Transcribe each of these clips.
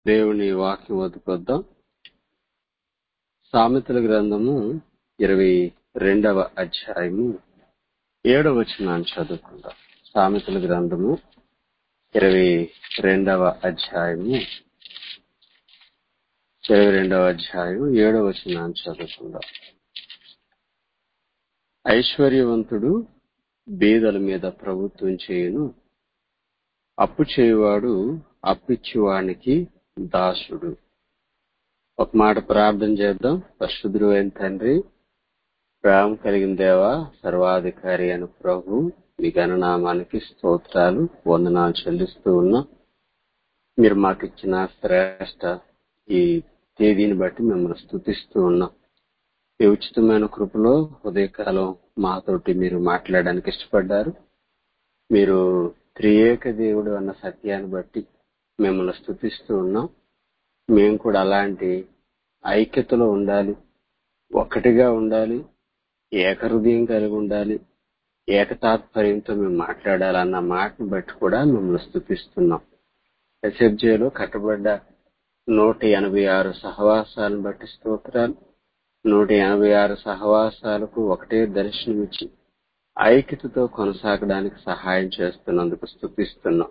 దేవుని వాక్యం వద్దుకొద్దాం సామెతల గ్రంథము ఇరవై రెండవ అధ్యాయము ఏడవ వచనాన్ని చదువుకుందాం సామెతల గ్రంథము ఇరవై రెండవ అధ్యాయము ఇరవై రెండవ అధ్యాయం ఏడవ వచనాన్ని చదువుకుందాం ఐశ్వర్యవంతుడు బీదల మీద ప్రభుత్వం చేయును అప్పు చేయువాడు అప్పిచ్చువానికి దాసుడు ఒక మాట ప్రార్థన చేద్దాం పరిశుద్ధుడు అయిన తండ్రి ప్రేమ కలిగిన దేవా సర్వాధికారి అయిన ప్రభు మీ గణనామానికి స్తోత్రాలు వందనాలు చెల్లిస్తూ ఉన్నాం మీరు మాకు ఇచ్చిన శ్రేష్ట ఈ తేదీని బట్టి మిమ్మల్ని స్థుతిస్తూ ఉన్నాం ఈ ఉచితమైన కృపలో ఉదయకాలం మాతోటి మీరు మాట్లాడడానికి ఇష్టపడ్డారు మీరు త్రియేక దేవుడు అన్న సత్యాన్ని బట్టి మిమ్మల్ని స్థుతిస్తూ ఉన్నాం మేము కూడా అలాంటి ఐక్యతలో ఉండాలి ఒక్కటిగా ఉండాలి ఏకహృదయం కలిగి ఉండాలి ఏకతాత్పర్యంతో మేము మాట్లాడాలన్న మాటను బట్టి కూడా మిమ్మల్ని స్థుతిస్తున్నాం ఎస్ఎఫ్జేలో కట్టబడ్డ నూట ఎనభై ఆరు సహవాసాలను బట్టి స్తోత్రాలు నూట ఎనభై ఆరు సహవాసాలకు ఒకటే దర్శనమిచ్చి ఐక్యతతో కొనసాగడానికి సహాయం చేస్తున్నందుకు స్థుతిస్తున్నాం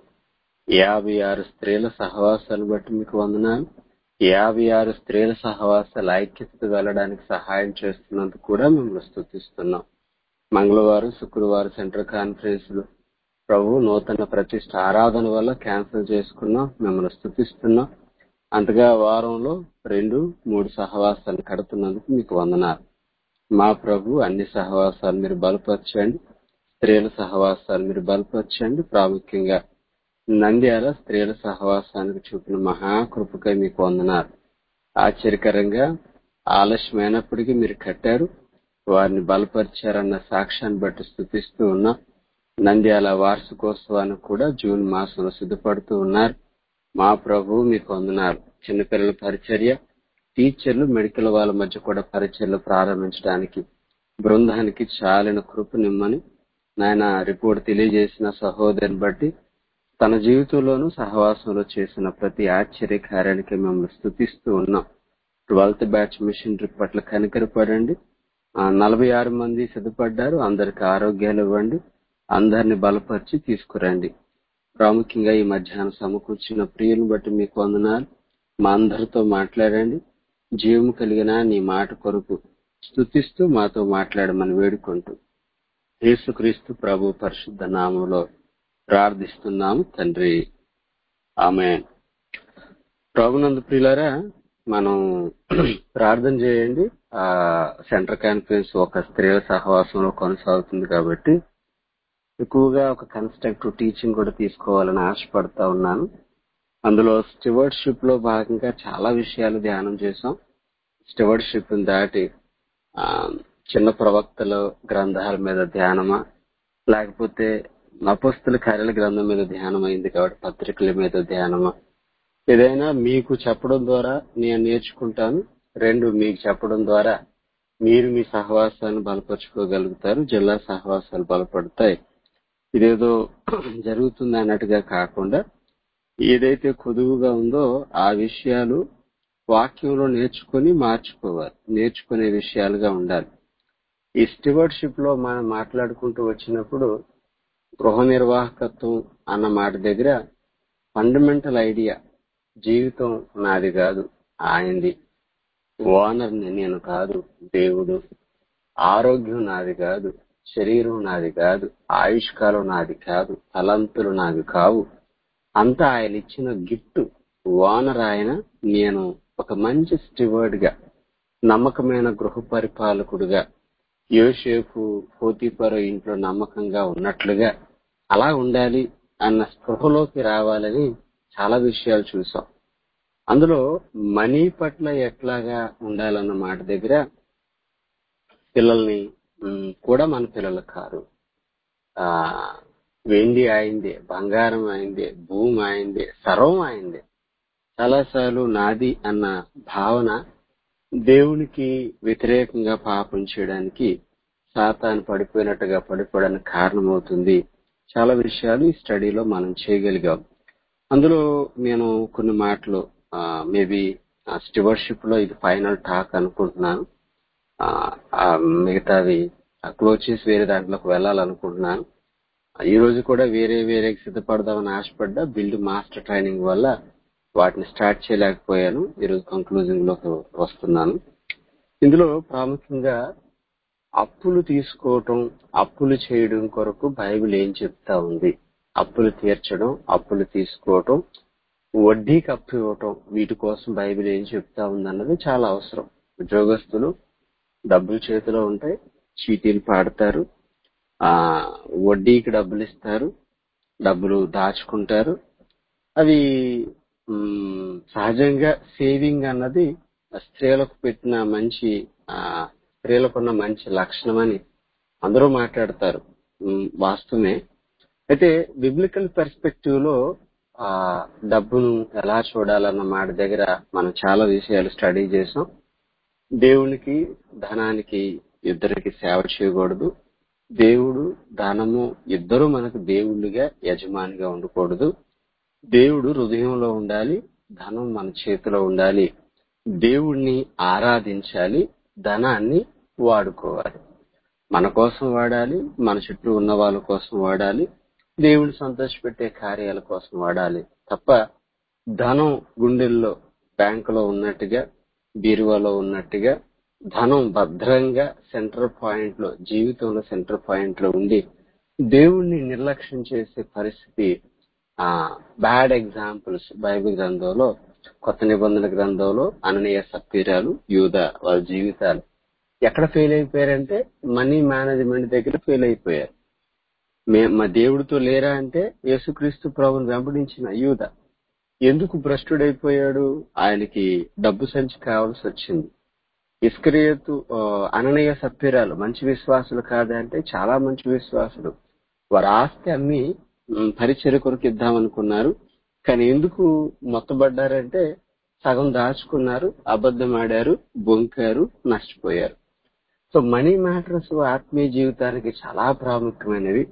యాభై ఆరు స్త్రీల సహవాసాలు బట్టి మీకు వందనాలు యాభై ఆరు స్త్రీల సహవాసాల ఐక్యతతో వెళ్ళడానికి సహాయం చేస్తున్నందుకు కూడా మిమ్మల్ని స్థుతిస్తున్నాం మంగళవారం శుక్రవారం సెంట్రల్ కాన్ఫరెన్స్ లో ప్రభు నూతన ప్రతిష్ట ఆరాధన వల్ల క్యాన్సిల్ చేసుకున్నాం మిమ్మల్ని స్థుతిస్తున్నాం అంతగా వారంలో రెండు మూడు సహవాసాలు కడుతున్నందుకు మీకు వందనాలు మా ప్రభు అన్ని సహవాసాలు మీరు బలపరచండి స్త్రీల సహవాసాలు మీరు బలపరచండి ప్రాముఖ్యంగా నంద్యాల స్త్రీల సహవాసానికి చూపిన మహాకృపకై మీకు వందనాలు ఆశ్చర్యకరంగా ఆలస్యమైనప్పటికీ మీరు కట్టారు వారిని బలపరిచారన్న సాక్ష్యాన్ని బట్టి స్థుతిస్తూ ఉన్నాం నంద్యాల వార్షికోత్సవానికి కూడా జూన్ మాసంలో సిద్ధపడుతూ ఉన్నారు మా ప్రభు మీకు వందనాలు చిన్నపిల్లల పరిచర్య టీచర్లు మెడికల్ వాళ్ళ మధ్య కూడా పరిచర్లు ప్రారంభించడానికి బృందానికి చాలిన కృప నిమ్మని నాయన రిపోర్ట్ తెలియజేసిన సహోదరిని బట్టి తన జీవితంలోనూ సహవాసంలో చేసిన ప్రతి ఆశ్చర్య కార్యానికి మిమ్మల్ని స్థుతిస్తూ ఉన్నాం ట్వెల్త్ బ్యాచ్ మిషనరీ పట్ల కనికరపడండి నలభై ఆరు మంది సిద్ధపడ్డారు అందరికి ఆరోగ్యాలు ఇవ్వండి అందరిని బలపరిచి తీసుకురండి ప్రాముఖ్యంగా ఈ మధ్యాహ్నం సమకూర్చిన ప్రియులను బట్టి మీకు వందనాలు మా అందరితో మాట్లాడండి జీవము కలిగిన నీ మాట కొరకు స్థుతిస్తూ మాతో మాట్లాడమని వేడుకుంటూ యేసుక్రీస్తు ప్రభు పరిశుద్ధ నామంలో ప్రార్థిస్తున్నాము తండ్రి ఆమె ప్రభునందు ప్రియులారా మనం ప్రార్థన చేయండి ఆ సెంటర్ కాన్ఫరెన్స్ ఒక స్త్రీల సహవాసంలో కొనసాగుతుంది కాబట్టి ఎక్కువగా ఒక కన్స్ట్రక్టివ్ టీచింగ్ కూడా తీసుకోవాలని ఆశపడతా ఉన్నాను అందులో స్టివర్డ్షిప్ లో భాగంగా చాలా విషయాలు ధ్యానం చేసాం స్టివర్డ్షిప్ దాటి చిన్న ప్రవక్తల గ్రంథాల మీద ధ్యానమా లేకపోతే నపస్తుల కార్యాల గ్రంథం మీద ధ్యానం అయింది కాబట్టి పత్రికల మీద ధ్యానమా ఏదైనా మీకు చెప్పడం ద్వారా నేను నేర్చుకుంటాను రెండు మీకు చెప్పడం ద్వారా మీరు మీ సహవాసాన్ని బలపరుచుకోగలుగుతారు జిల్లా సహవాసాలు బలపడతాయి ఇదేదో జరుగుతుంది అన్నట్టుగా కాకుండా ఏదైతే కొదువుగా ఉందో ఆ విషయాలు వాక్యంలో నేర్చుకుని మార్చుకోవాలి నేర్చుకునే విషయాలుగా ఉండాలి ఈ స్టివర్డ్షిప్ లో మనం మాట్లాడుకుంటూ వచ్చినప్పుడు గృహ నిర్వాహకత్వం అన్న మాట దగ్గర ఫండమెంటల్ ఐడియా జీవితం నాది కాదు ఆయనది ఓనర్ని నేను కాదు దేవుడు ఆరోగ్యం నాది కాదు శరీరం నాది కాదు ఆయుష్కాలం నాది కాదు తలంతులు నాది కావు అంతా ఆయన ఇచ్చిన గిఫ్ట్ ఓనర్ ఆయన నేను ఒక మంచి స్టివర్డ్ గా నమ్మకమైన గృహ పరిపాలకుడుగా యోసేపు పోతీపర ఇంట్లో నమ్మకంగా ఉన్నట్లుగా అలా ఉండాలి అన్న స్పృహలోకి రావాలని చాలా విషయాలు చూసాం అందులో మనీ పట్ల ఎట్లాగా ఉండాలన్న మాట దగ్గర పిల్లల్ని కూడా మన పిల్లలు కారు ఆ వెండి ఆయిందే బంగారం ఆయిందే భూమి ఆయిందే సర్వం ఆయిందే చాలాసార్లు నాది అన్న భావన దేవునికి వ్యతిరేకంగా పాపం చేయడానికి సాతాను పడిపోయినట్టుగా పడిపోవడానికి కారణమవుతుంది చాలా విషయాలు ఈ స్టడీలో మనం చేయగలిగాం అందులో నేను కొన్ని మాటలు మేబీ స్టివర్షిప్ లో ఇది ఫైనల్ టాక్ అనుకుంటున్నాను ఆ, ఆ మిగతావి క్లోజ్ చేసి వేరే దాంట్లోకి వెళ్ళాలనుకుంటున్నాను ఈ రోజు కూడా వేరే వేరే సిద్ధపడదామని ఆశపడ్డా బిల్డ్ మాస్టర్ ట్రైనింగ్ వల్ల వాటిని స్టార్ట్ చేయలేకపోయాను ఈరోజు కంక్లూజింగ్ లోకి వస్తున్నాను ఇందులో ప్రాముఖ్యంగా అప్పులు తీసుకోవటం అప్పులు చేయడం కొరకు బైబిల్ ఏం చెప్తా ఉంది అప్పులు తీర్చడం అప్పులు తీసుకోవటం వడ్డీకి అప్పు ఇవ్వటం వీటి కోసం బైబిల్ ఏం చెప్తా ఉంది అన్నది చాలా అవసరం ఉద్యోగస్తులు డబ్బులు చేతిలో ఉంటాయి చీటీలు పాడతారు ఆ వడ్డీకి డబ్బులు ఇస్తారు డబ్బులు దాచుకుంటారు అవి మ్, సహజంగా సేవింగ్ అన్నది స్త్రీలకు పెట్టిన మంచి ఆ, స్త్రీలకున్న మంచి లక్షణం అని అందరూ మాట్లాడతారు మ్, వాస్తవమే అయితే బిబ్లికల్ పర్స్పెక్టివ్ లో ఆ డబ్బును ఎలా చూడాలన్న మాట దగ్గర మనం చాలా విషయాలు స్టడీ చేసాం దేవునికి ధనానికి ఇద్దరికి సేవ చేయకూడదు దేవుడు ధనము ఇద్దరు మనకు దేవుళ్ళుగా యజమానిగా ఉండకూడదు దేవుడు హృదయంలో ఉండాలి ధనం మన చేతిలో ఉండాలి దేవుణ్ణి ఆరాధించాలి ధనాన్ని వాడుకోవాలి మన కోసం వాడాలి మన చుట్టూ ఉన్న వాళ్ళ కోసం వాడాలి దేవుని సంతోషపెట్టే కార్యాల కోసం వాడాలి తప్ప ధనం గుండెల్లో బ్యాంకులో ఉన్నట్టుగా బీరువాలో ఉన్నట్టుగా ధనం భద్రంగా సెంటర్ పాయింట్ లో జీవితంలో సెంటర్ పాయింట్ లో ఉండి దేవుణ్ణి నిర్లక్ష్యం చేసే పరిస్థితి ఆ బ్యాడ్ ఎగ్జాంపుల్స్ బైబిల్ గ్రంథంలో కొత్త నిబంధన గ్రంథంలో అననీయ సప్పీరాలు యూద వాళ్ళ జీవితాలు ఎక్కడ ఫెయిల్ అయిపోయారంటే మనీ మేనేజ్మెంట్ దగ్గర ఫెయిల్ అయిపోయారు మే- మా దేవుడితో లేరా అంటే యేసుక్రీస్తు ప్రభుని వెంబడించిన యూద ఎందుకు భ్రష్టుడైపోయాడు ఆయనకి డబ్బు సంచి కావాల్సి వచ్చింది ఇస్కరియతు ఆ, అననీయ సప్పిరాలు మంచి విశ్వాసులు కాదంటే చాలా మంచి విశ్వాసులు వారి ఆస్తి అమ్మి ఉమ్, పరిచర్య కొరకు ఇద్దామనుకున్నారు కానీ ఎందుకు మొత్తబడ్డారంటే సగం దాచుకున్నారు అబద్ధం ఆడారు బొంకారు నష్టపోయారు సో మనీ మ్యాటర్స్ ఆత్మీయ జీవితానికి చాలా ప్రాముఖ్యమైనవి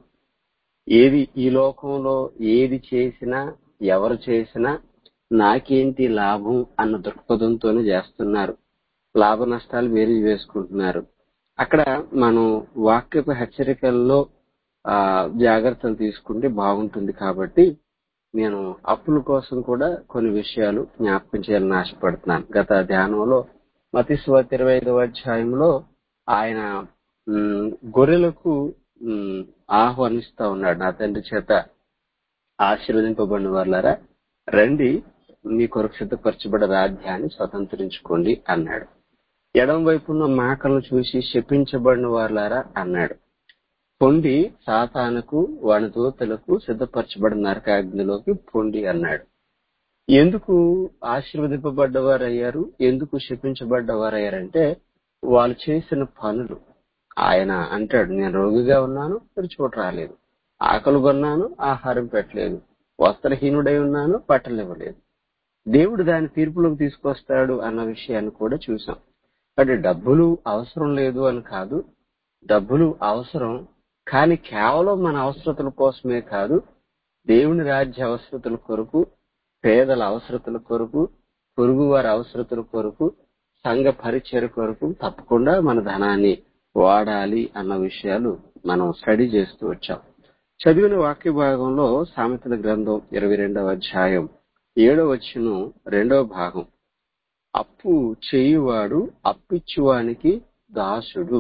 ఏది ఈ లోకంలో ఏది చేసినా ఎవరు చేసినా నాకేంటి లాభం అన్న దృక్పథంతోనే చేస్తున్నారు లాభ నష్టాలు వేరు వేసుకుంటున్నారు అక్కడ మనం వాక్యపు హెచ్చరికల్లో ఆ జాగ్రత్తలు తీసుకుంటే బాగుంటుంది కాబట్టి నేను అప్పుల కోసం కూడా కొన్ని విషయాలు జ్ఞాపకం చేయాలని ఆశపడుతున్నాను గత ధ్యానంలో మతిస్వార్త ఇరవై ఐదవ అధ్యాయంలో ఆయన ఉమ్, గొర్రెలకు ఉమ్, ఆహ్వానిస్తా ఉన్నాడు నా తండ్రి చేత ఆశీర్వదింపబడిన వాళ్ళారా రండి మీ కొరకు సిద్ధపరచబడ్డ రాజ్యాన్ని స్వతంత్రించుకోండి అన్నాడు ఎడం వైపున్న మేకలను చూసి శపించబడిన వాళ్ళారా అన్నాడు పొండి సాతానుకు వాని దూతలకు సిద్ధపరచబడిన నరకాగ్నిలోకి పొండి అన్నాడు ఎందుకు ఆశీర్వదింపబడ్డవారయ్యారు ఎందుకు శపించబడ్డవారయ్యారంటే వాళ్ళు చేసిన పనులు ఆయన అంటాడు నేను రోగిగా ఉన్నాను మీరు చోట రాలేదు ఆకలి కొన్నాను ఆహారం పెట్టలేదు వస్త్రహీనుడై ఉన్నాను బట్టలు ఇవ్వలేదు దేవుడు దాని తీర్పులోకి తీసుకొస్తాడు అన్న విషయాన్ని కూడా చూసాం అంటే డబ్బులు అవసరం లేదు అని కాదు డబ్బులు అవసరం కానీ కేవలం మన అవసరతల కోసమే కాదు దేవుని రాజ్య అవసరతల కొరకు పేదల అవసరతల కొరకు పొరుగు వారి అవసరతల కొరకు సంఘ పరిచయ కొరకు తప్పకుండా మన ధనాన్ని వాడాలి అన్న విషయాలు మనం స్టడీ చేస్తూ వచ్చాం చదివిన వాక్య భాగంలో సామెతల గ్రంథం ఇరవై రెండవ అధ్యాయం ఏడవ వచ్చును రెండవ భాగం అప్పు చేయువాడు అప్పిచ్చువానికి దాసుడు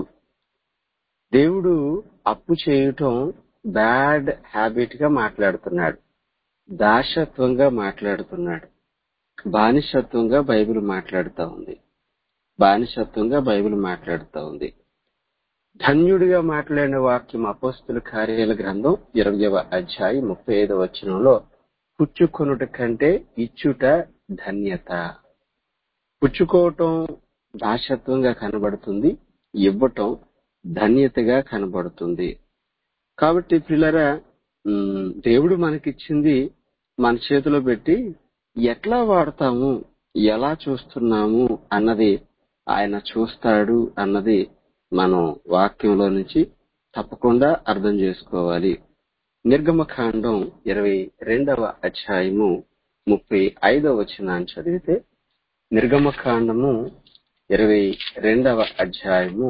దేవుడు అప్పు చేయటం బ్యాడ్ హ్యాబిట్ గా మాట్లాడుతున్నాడు దాసత్వంగా మాట్లాడుతున్నాడు బానిసత్వంగా బైబిల్ మాట్లాడుతా ఉంది బానిసత్వంగా బైబిల్ మాట్లాడుతా ఉంది ధన్యుడిగా మాట్లాడిన వాక్యం అపోస్తుల కార్యాల గ్రంథం ఇరవయవ అధ్యాయం ముప్పై ఐదవ వచనంలో పుచ్చుకొనుట కంటే ఇచ్చుట ధన్యత పుచ్చుకోవటం దాసత్వంగా కనబడుతుంది ఇవ్వటం ధన్యతగా కనబడుతుంది కాబట్టి పిల్లరా ఉమ్, దేవుడు మనకిచ్చింది మన చేతిలో పెట్టి ఎట్లా వాడతాము ఎలా చూస్తున్నాము అన్నది ఆయన చూస్తాడు అన్నది మనం వాక్యంలో నుంచి తప్పకుండా అర్థం చేసుకోవాలి నిర్గమకాండం ఇరవై రెండవ అధ్యాయము ముప్పై ఐదవ వచనాన్ని చదివితే నిర్గమకాండము ఇరవై రెండవ అధ్యాయము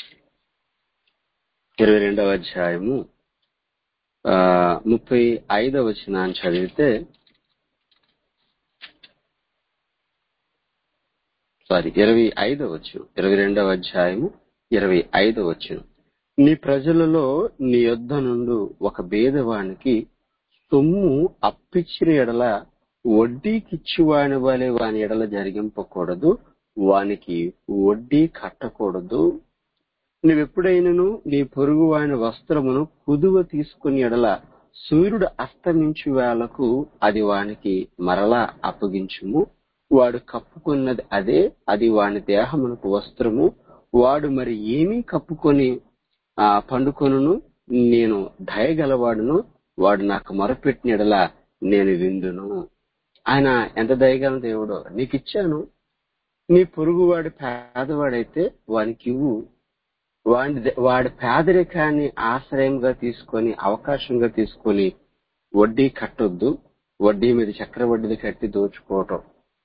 ఇరవై రెండవ అధ్యాయము ఆ, ముప్పై ఐదవ వచనాన్ని చదివితే సారీ ఇరవై ఐదవ వచ్చును ఇరవై రెండవ అధ్యాయము ఇరవై ఐదవ వచ్చును నీ ప్రజలలో నీ యొద్ద నుండి ఒక భేదవానికి సొమ్ము అప్పిచ్చిన ఎడల వడ్డీకిచ్చి వాని వలె వాని ఎడల జరిగింపకూడదు వానికి వడ్డీ కట్టకూడదు నువ్వెప్పుడైనను నీ పొరుగు వాని వస్త్రమును కుదువ తీసుకుని ఎడల సూర్యుడు అస్తమించు వేళకు అది వానికి మరలా అప్పగించుము వాడు కప్పుకున్నది అదే అది వాని దేహమునకు వస్త్రము వాడు మరి ఏమీ కప్పుకొని ఆ పండుకొనును నేను దయగలవాడును వాడు నాకు మొరపెట్టిన ఎడల నేను విందును ఆయన ఎంత దయగల దేవుడో నీకు ఇచ్చాను నీ పొరుగువాడి పేదవాడైతే వానికి ఇవ్వు వాడి వాడి పేదరికాన్ని ఆశ్రయంగా తీసుకొని అవకాశంగా తీసుకొని వడ్డీ కట్టొద్దు వడ్డీ మీద చక్రవడ్డీలు కట్టి దోచుకోవటం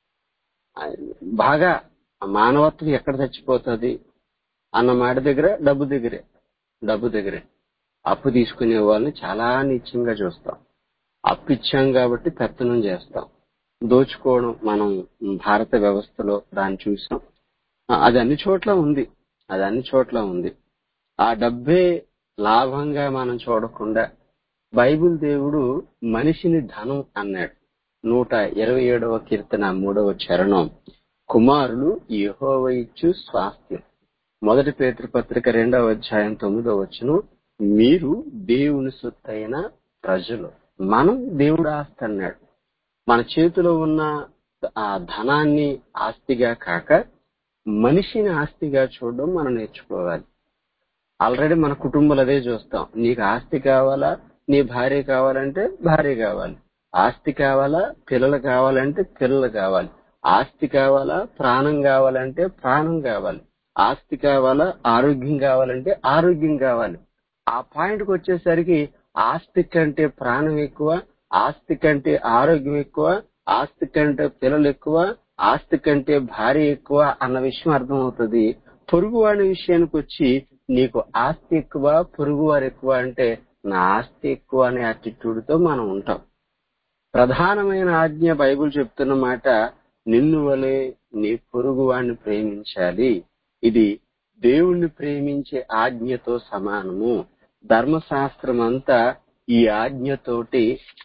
బాగా మానవత్వం ఎక్కడ చచ్చిపోతుంది అన్న మాట దగ్గర డబ్బు దగ్గరే డబ్బు దగ్గరే అప్పు తీసుకునే వాళ్ళని చాలా నిత్యంగా చూస్తాం అప్పు ఇచ్చాం కాబట్టి పెత్తనం చేస్తాం దోచుకోవడం మనం భారత వ్యవస్థలో దాన్ని చూసాం ఆ, అది అన్ని చోట్ల ఉంది అది అన్ని చోట్ల ఉంది ఆ డబ్బే లాభంగా మనం చూడకుండా బైబిల్ దేవుడు మనిషిని ధనం అన్నాడు నూట ఇరవై ఏడవ కీర్తన మూడవ చరణం కుమారులు యెహోవ ఇచ్చు స్వాస్థ్యం మొదటి పేతృపత్రిక రెండవ అధ్యాయం తొమ్మిదవ వచ్చును మీరు దేవుని సొత్తైన ప్రజలు మనం దేవుడు ఆస్తి అన్నాడు మన చేతిలో ఉన్న ఆ ధనాన్ని ఆస్తిగా కాక మనిషిని ఆస్తిగా చూడడం మనం నేర్చుకోవాలి ఆల్రెడీ మన కుటుంబాలు అదే చూస్తాం నీకు ఆస్తి కావాలా నీ భార్య కావాలంటే భార్య కావాలి ఆస్తి కావాలా పిల్లలు కావాలంటే పిల్లలు కావాలి ఆస్తి కావాలా ప్రాణం కావాలంటే ప్రాణం కావాలి ఆస్తి కావాలా ఆరోగ్యం కావాలంటే ఆరోగ్యం కావాలి ఆ పాయింట్కి వచ్చేసరికి ఆస్తి కంటే ప్రాణం ఎక్కువ ఆస్తి కంటే ఆరోగ్యం ఎక్కువ ఆస్తి కంటే పిల్లలు ఎక్కువ ఆస్తి కంటే భార్య ఎక్కువ అన్న విషయం అర్థమవుతుంది పొరుగువాడి విషయానికి వచ్చి నీకు ఆస్తి ఎక్కువ పొరుగువారు ఎక్కువ అంటే నా ఆస్తి ఎక్కువ అనే attitude తో మనం ఉంటాం ప్రధానమైన ఆజ్ఞ బైబిల్ చెప్తున్న మాట నిన్ను వలె నీ పొరుగువాడిని ప్రేమించాలి ఇది దేవుణ్ణి ప్రేమించే ఆజ్ఞతో సమానము ధర్మశాస్త్రం అంతా ఈ ఆజ్ఞతోటి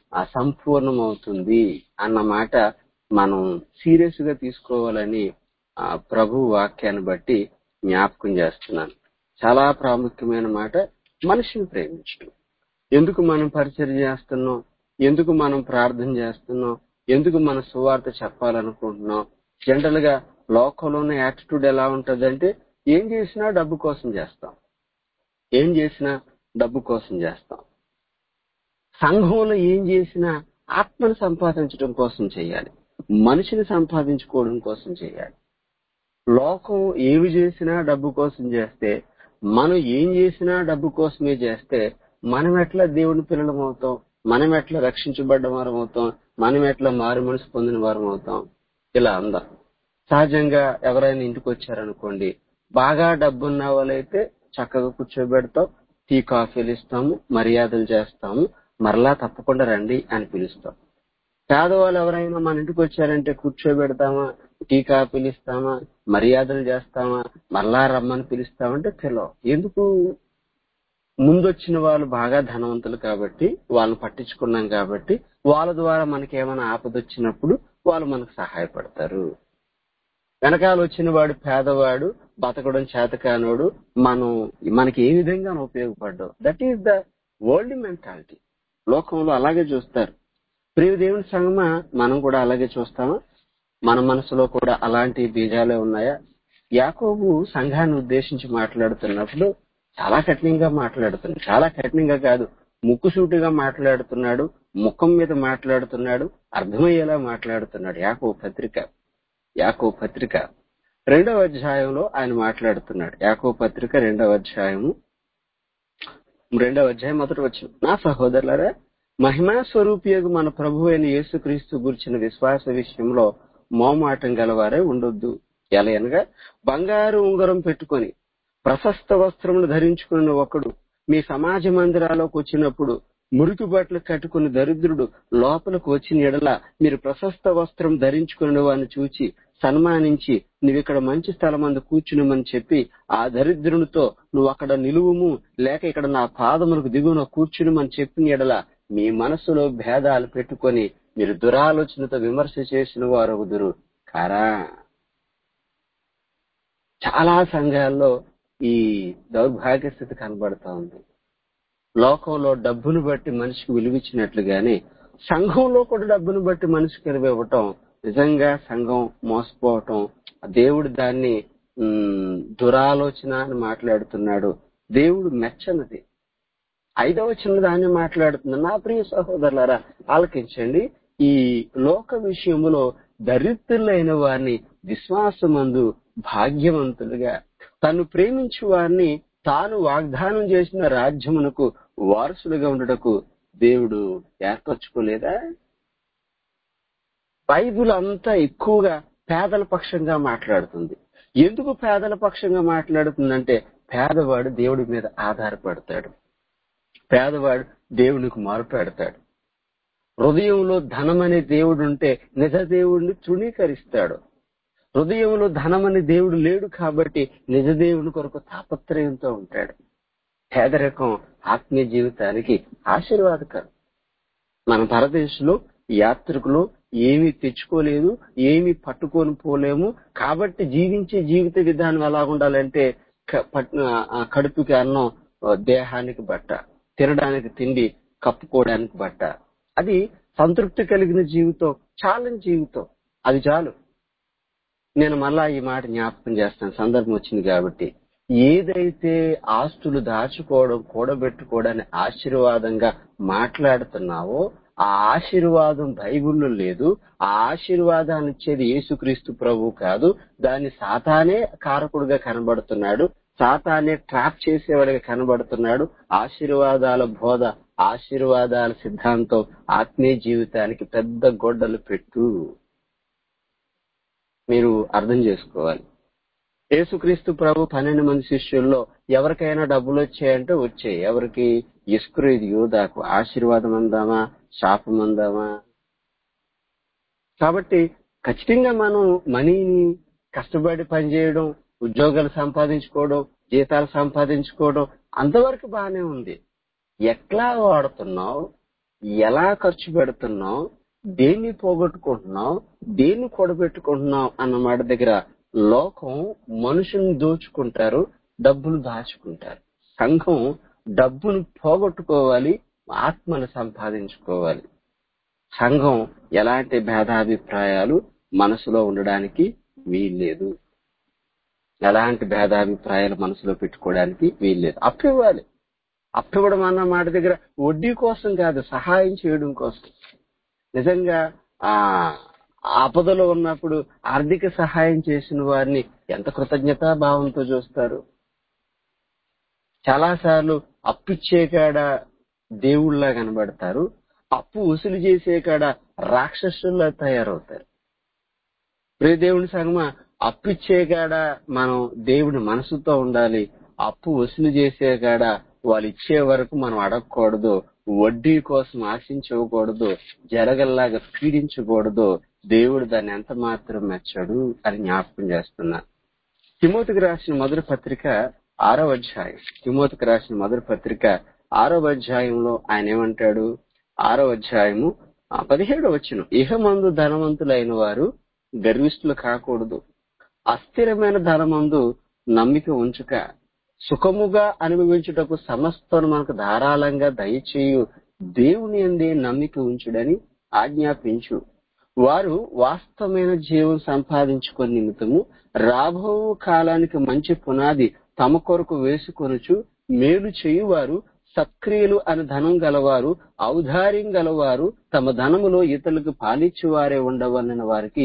అసంపూర్ణమవుతుంది అన్న మాట మనం సీరియస్ గా తీసుకోవాలని ఆ, ప్రభు వాక్యాన్ని బట్టి జ్ఞాపకం చేస్తున్నాను చాలా ప్రాముఖ్యమైన మాట మనిషిని ప్రేమించడం ఎందుకు మనం పరిచయం చేస్తున్నాం ఎందుకు మనం ప్రార్థన చేస్తున్నాం ఎందుకు మన సువార్త చెప్పాలనుకుంటున్నాం జనరల్ గా లోకంలో ఉన్న యాటిట్యూడ్ ఎలా ఉంటదంటే ఏం చేసినా డబ్బు కోసం చేస్తాం ఏం చేసినా డబ్బు కోసం చేస్తాం సంఘంలో ఏం చేసినా ఆత్మను సంపాదించడం కోసం చేయాలి మనిషిని సంపాదించుకోవడం కోసం చేయాలి లోకం ఏవి చేసినా డబ్బు కోసం చేస్తే మనం ఏం చేసినా డబ్బు కోసమే చేస్తే మనం ఎట్లా దేవుని పిల్లలం అవుతాం మనం ఎట్లా రక్షించబడ్డ వారం అవుతాం మనం ఎట్లా మారు మనసు పొందిన వారం అవుతాం ఇలా అందాం సహజంగా ఎవరైనా ఇంటికి వచ్చారనుకోండి బాగా డబ్బున్న వాళ్ళైతే చక్కగా కూర్చోబెడతాం టీ కాఫీలు ఇస్తాము మర్యాదలు చేస్తాము మరలా తప్పకుండా రండి అని పిలుస్తాం పేదవాళ్ళు ఎవరైనా మన ఇంటికి వచ్చారంటే కూర్చోబెడతామా టీ కాఫీలు ఇస్తామా మర్యాదలు చేస్తామా మరలా రమ్మని పిలుస్తామంటే పిలవ ఎందుకు ముందొచ్చిన వాళ్ళు బాగా ధనవంతులు కాబట్టి వాళ్ళని పట్టించుకున్నాం కాబట్టి వాళ్ళ ద్వారా మనకి ఏమైనా ఆపద వచ్చినప్పుడు వాళ్ళు మనకు సహాయపడతారు వెనకాల వచ్చిన వాడు పేదవాడు బతకడం చేతకానోడు మనం మనకి ఏ విధంగా ఉపయోగపడ్డావు that is the world mentality లోకంలో అలాగే చూస్తారు ప్రియ దేవుని సంగమా మనం కూడా అలాగే చూస్తామా మన మనసులో కూడా అలాంటి బీజాలే ఉన్నాయా యాకోబు సంఘాన్ని ఉద్దేశించి మాట్లాడుతున్నప్పుడు చాలా కఠినంగా మాట్లాడుతున్నాడు చాలా కఠినంగా కాదు ముక్కుసూటిగా మాట్లాడుతున్నాడు ముఖం మీద మాట్లాడుతున్నాడు అర్థమయ్యేలా మాట్లాడుతున్నాడు యాకో పత్రిక యాకో పత్రిక రెండవ అధ్యాయంలో ఆయన మాట్లాడుతున్నాడు యాకో పత్రిక రెండవ అధ్యాయము రెండవ అధ్యాయం మొదటి వచ్చిన నా సహోదరులారా మహిమా స్వరూపియగు మన ప్రభు అయిన యేసుక్రీస్తు గురించిన విశ్వాస విషయంలో మోమాటం గలవారే ఉండొద్దు ఎలా అనగా బంగారు ఉంగరం పెట్టుకొని ప్రశస్త వస్త్రములు ధరించుకున్న ఒకడు మీ సమాజ మందిరాలకు వచ్చినప్పుడు మురికి బట్టలు కట్టుకుని దరిద్రుడు లోపలికి వచ్చిన ఎడల మీరు ప్రశస్త వస్త్రం ధరించుకున్న వారిని చూచి సన్మానించి నువ్వు ఇక్కడ మంచి స్థలం అందు కూర్చునిమని చెప్పి ఆ దరిద్రునితో నువ్వు అక్కడ నిలువుము లేక ఇక్కడ నా పాదములకు దిగున కూర్చునిమని చెప్పిన ఎడల మీ మనసులో భేదాలు పెట్టుకొని మీరు దురాలోచనతో విమర్శ చేసిన వారు ఒకదురు కారా చాలా సంఘాల్లో ఈ దౌర్భాగ్య స్థితి కనబడతా ఉంది లోకంలో డబ్బును బట్టి మనిషికి విలువిచ్చినట్లుగానే సంఘంలో కూడా డబ్బును బట్టి మనిషికి విలువ ఇవ్వటం నిజంగా సంఘం మోసపోవటం దేవుడు దాన్ని ఉమ్, దురాలోచన అని మాట్లాడుతున్నాడు దేవుడు మెచ్చనిది ఐదవ చిన్న దాన్ని మాట్లాడుతుంది నా ప్రియ సహోదరులారా ఆలకించండి ఈ లోక విషయములో దరిద్రులైన వారిని విశ్వాసమందు భాగ్యవంతులుగా తను ప్రేమించు వారిని తాను వాగ్దానం చేసిన రాజ్యమునకు వారసులుగా ఉండటకు దేవుడు ఏర్పరచుకోలేదా బైబిల్ అంతా ఎక్కువగా పేదల పక్షంగా మాట్లాడుతుంది ఎందుకు పేదల పక్షంగా మాట్లాడుతుందంటే పేదవాడు దేవుడి మీద ఆధారపడతాడు పేదవాడు దేవునికి మారుపెడతాడు హృదయంలో ధనం అనే దేవుడు ఉంటే నిజ దేవుడిని తృణీకరిస్తాడు హృదయంలో ధనం అనే దేవుడు లేడు కాబట్టి నిజ దేవుని కొరకు తాపత్రయంతో ఉంటాడు పేదరికం ఆత్మీయ జీవితానికి ఆశీర్వాదకరం మన భారతదేశంలో యాత్రికులు ఏమీ తెచ్చుకోలేదు ఏమీ పట్టుకొని పోలేము కాబట్టి జీవించే జీవిత విధానం ఎలా ఉండాలంటే క- పట్- ఆ, కడుపుకి అన్నం ఆ, దేహానికి బట్ట తినడానికి తిండి కప్పుకోవడానికి బట్ట అది సంతృప్తి కలిగిన జీవితం చాలని జీవితం అది చాలు నేను మళ్ళా ఈ మాట జ్ఞాపకం చేస్తాను సందర్భం వచ్చింది కాబట్టి ఏదైతే ఆస్తులు దాచుకోవడం కూడబెట్టుకోవడాన్ని ఆశీర్వాదంగా మాట్లాడుతున్నావో ఆ ఆశీర్వాదం బైబిల్లో లేదు ఆ ఆశీర్వాదాన్ని ఇచ్చేది యేసుక్రీస్తు ప్రభు కాదు దాన్ని సాతానే కారకుడుగా కనబడుతున్నాడు సాతానే ట్రాప్ చేసేవాడిగా కనబడుతున్నాడు ఆశీర్వాదాల బోధ ఆశీర్వాదాల సిద్ధాంతం ఆత్మీయ జీవితానికి పెద్ద గొడ్డలు పెట్టు మీరు అర్థం చేసుకోవాలి యేసుక్రీస్తు ప్రభు పన్నెండు మంది శిష్యుల్లో ఎవరికైనా డబ్బులు వచ్చాయంటే వచ్చాయి ఎవరికి ఇస్క్రీది యూదాకు ఆశీర్వాదం అందామా శాపం అందామా కాబట్టి ఖచ్చితంగా మనం మనీని కష్టపడి పనిచేయడం ఉద్యోగాలు సంపాదించుకోవడం జీతాలు సంపాదించుకోవడం అంతవరకు బాగానే ఉంది ఎట్లా వాడుతున్నావు ఎలా ఖర్చు పెడుతున్నావు దేన్ని పోగొట్టుకుంటున్నావు దేన్ని కూడబెట్టుకుంటున్నావు అన్న మాట దగ్గర లోకం మనుషుల్ని దోచుకుంటారు డబ్బులు దాచుకుంటారు సంఘం డబ్బును పోగొట్టుకోవాలి ఆత్మను సంపాదించుకోవాలి సంఘం ఎలాంటి భేదాభిప్రాయాలు మనసులో ఉండడానికి వీల్లేదు ఎలాంటి భేదాభిప్రాయాలు మనసులో పెట్టుకోవడానికి వీల్లేదు అప్పు ఇవ్వాలి అప్పు ఇవ్వడం అన్న మాట దగ్గర వడ్డీ కోసం కాదు సహాయం చేయడం కోసం నిజంగా ఆ ఆపదలో ఉన్నప్పుడు ఆర్థిక సహాయం చేసిన వారిని ఎంత కృతజ్ఞతా భావంతో చూస్తారు చాలాసార్లు అప్పిచ్చే కాడ దేవుళ్ళ కనబడతారు అప్పు వసూలు చేసే కాడ రాక్షసుల్లా తయారవుతారు ప్రియ దేవుని సంగమ అప్పిచ్చే కాడ మనం దేవుని మనసుతో ఉండాలి అప్పు వసూలు చేసే కాడ వాళ్ళు ఇచ్చే వరకు మనం అడగకూడదు వడ్డీ కోసం ఆశించకూడదు జరగల్లాగా పీడించకూడదు దేవుడు దాన్ని ఎంత మాత్రం మెచ్చడు అని జ్ఞాపకం చేస్తున్నా తిమోతికి రాసిన మొదటి పత్రిక ఆరో అధ్యాయం తిమోతికి రాసిన మొదటి పత్రిక ఆరో అధ్యాయంలో ఆయన ఏమంటాడు ఆరో అధ్యాయము ఆ, పదిహేడో వచ్చిన ఇహమందు ధనవంతులైన వారు గర్విష్ఠులు కాకూడదు అస్థిరమైన ధనమందు నమ్మిక ఉంచుక సుఖముగా అనుభవించుటకు సమస్తను మనకు ధారాళంగా దయచేయు దేవుని అందే నమ్మిక ఉంచుడని ఆజ్ఞాపించు వారు వాస్తవమైన జీవం సంపాదించుకొని నిమిత్తము రాబో కాలానికి మంచి పునాది తమ కొరకు వేసుకొనుచు మేలు చేయువారు సత్క్రియలు అని ధనం గలవారు ఔదార్యం గలవారు తమ ధనములో ఇతరులకు పాలిచ్చువారే ఉండవలన వారికి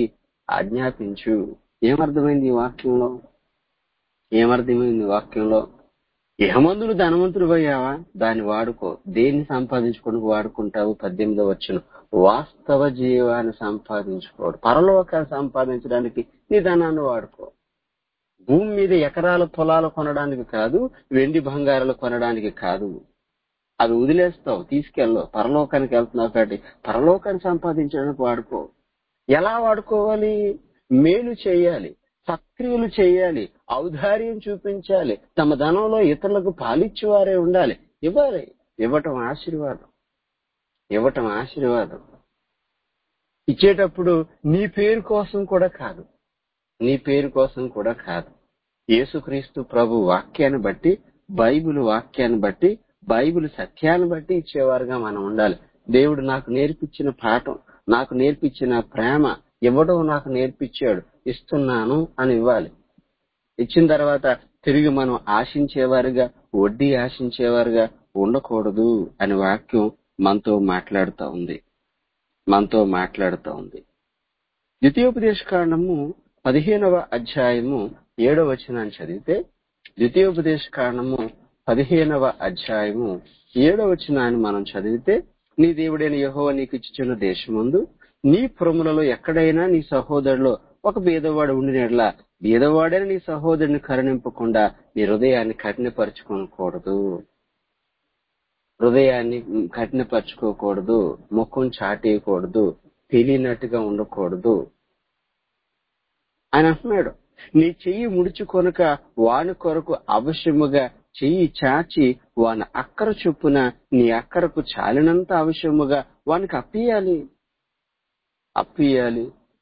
ఆజ్ఞాపించు ఏమర్థమైంది ఈ వాక్యంలో ఏమర్థమైంది ఈ వాక్యంలో ఇహమందులు ధనవంతుడు పోయావా దాన్ని వాడుకో దేన్ని సంపాదించుకొని వాడుకుంటావు పద్దెనిమిదో వచ్చిన వాస్తవ జీవాన్ని సంపాదించుకోడు పరలోకాన్ని సంపాదించడానికి నీ ధనాన్ని వాడుకో భూమి మీద ఎకరాల పొలాలు కొనడానికి కాదు వెండి బంగారాలు కొనడానికి కాదు అవి వదిలేస్తావు తీసుకెళ్ళవు పరలోకానికి వెళ్తున్నావు కాబట్టి పరలోకాన్ని సంపాదించడానికి వాడుకో ఎలా వాడుకోవాలి మేలు చేయాలి సక్రియలు చేయాలి ఔదార్యం చూపించాలి తమ ధనంలో ఇతరులకు పాలిచ్చేవారే ఉండాలి ఇవ్వాలి ఇవ్వటం ఆశీర్వాదం ఇవ్వటం ఆశీర్వాదం ఇచ్చేటప్పుడు నీ పేరు కోసం కూడా కాదు నీ పేరు కోసం కూడా కాదు యేసుక్రీస్తు ప్రభు వాక్యాన్ని బట్టి బైబిల్ వాక్యాన్ని బట్టి బైబిల్ సత్యాన్ని బట్టి ఇచ్చేవారుగా మనం ఉండాలి దేవుడు నాకు నేర్పించిన పాఠం నాకు నేర్పించిన ప్రేమ ఇవ్వడం నాకు నేర్పించాడు ఇస్తున్నాను అని ఇవ్వాలి ఇచ్చిన తర్వాత తిరిగి మనం ఆశించేవారుగా వడ్డీ ఆశించేవారుగా ఉండకూడదు అని వాక్యం మనతో మాట్లాడుతూ ఉంది మనతో మాట్లాడుతూ ఉంది ద్వితీయోపదేశ కాండము పదిహేనవ అధ్యాయము ఏడవ వచనాన్ని చదివితే ద్వితీయోపదేశ కాండము పదిహేనవ అధ్యాయము ఏడవ వచనాన్ని మనం చదివితే నీ దేవుడైన యహోవ నీకు ఇచ్చిన దేశముందు నీ పురములలో ఎక్కడైనా నీ సహోదరులో ఒక బీదవాడు ఉండినట్లా బీదవాడైన నీ సహోదరుని కరుణింపకుండా నీ హృదయాన్ని కఠినపరచుకోకూడదు హృదయాన్ని కఠినపరచుకోకూడదు ముఖం చాటేయకూడదు తెలియనట్టుగా ఉండకూడదు ఆయన అంటున్నాడు నీ చెయ్యి ముడుచు కొనుక వాని కొరకు అవశ్యముగా చెయ్యి చాచి వాని అక్కర చొప్పున నీ అక్కరకు చాలినంత అవశ్యముగా వానికి అప్పియాలి అప్పియాలి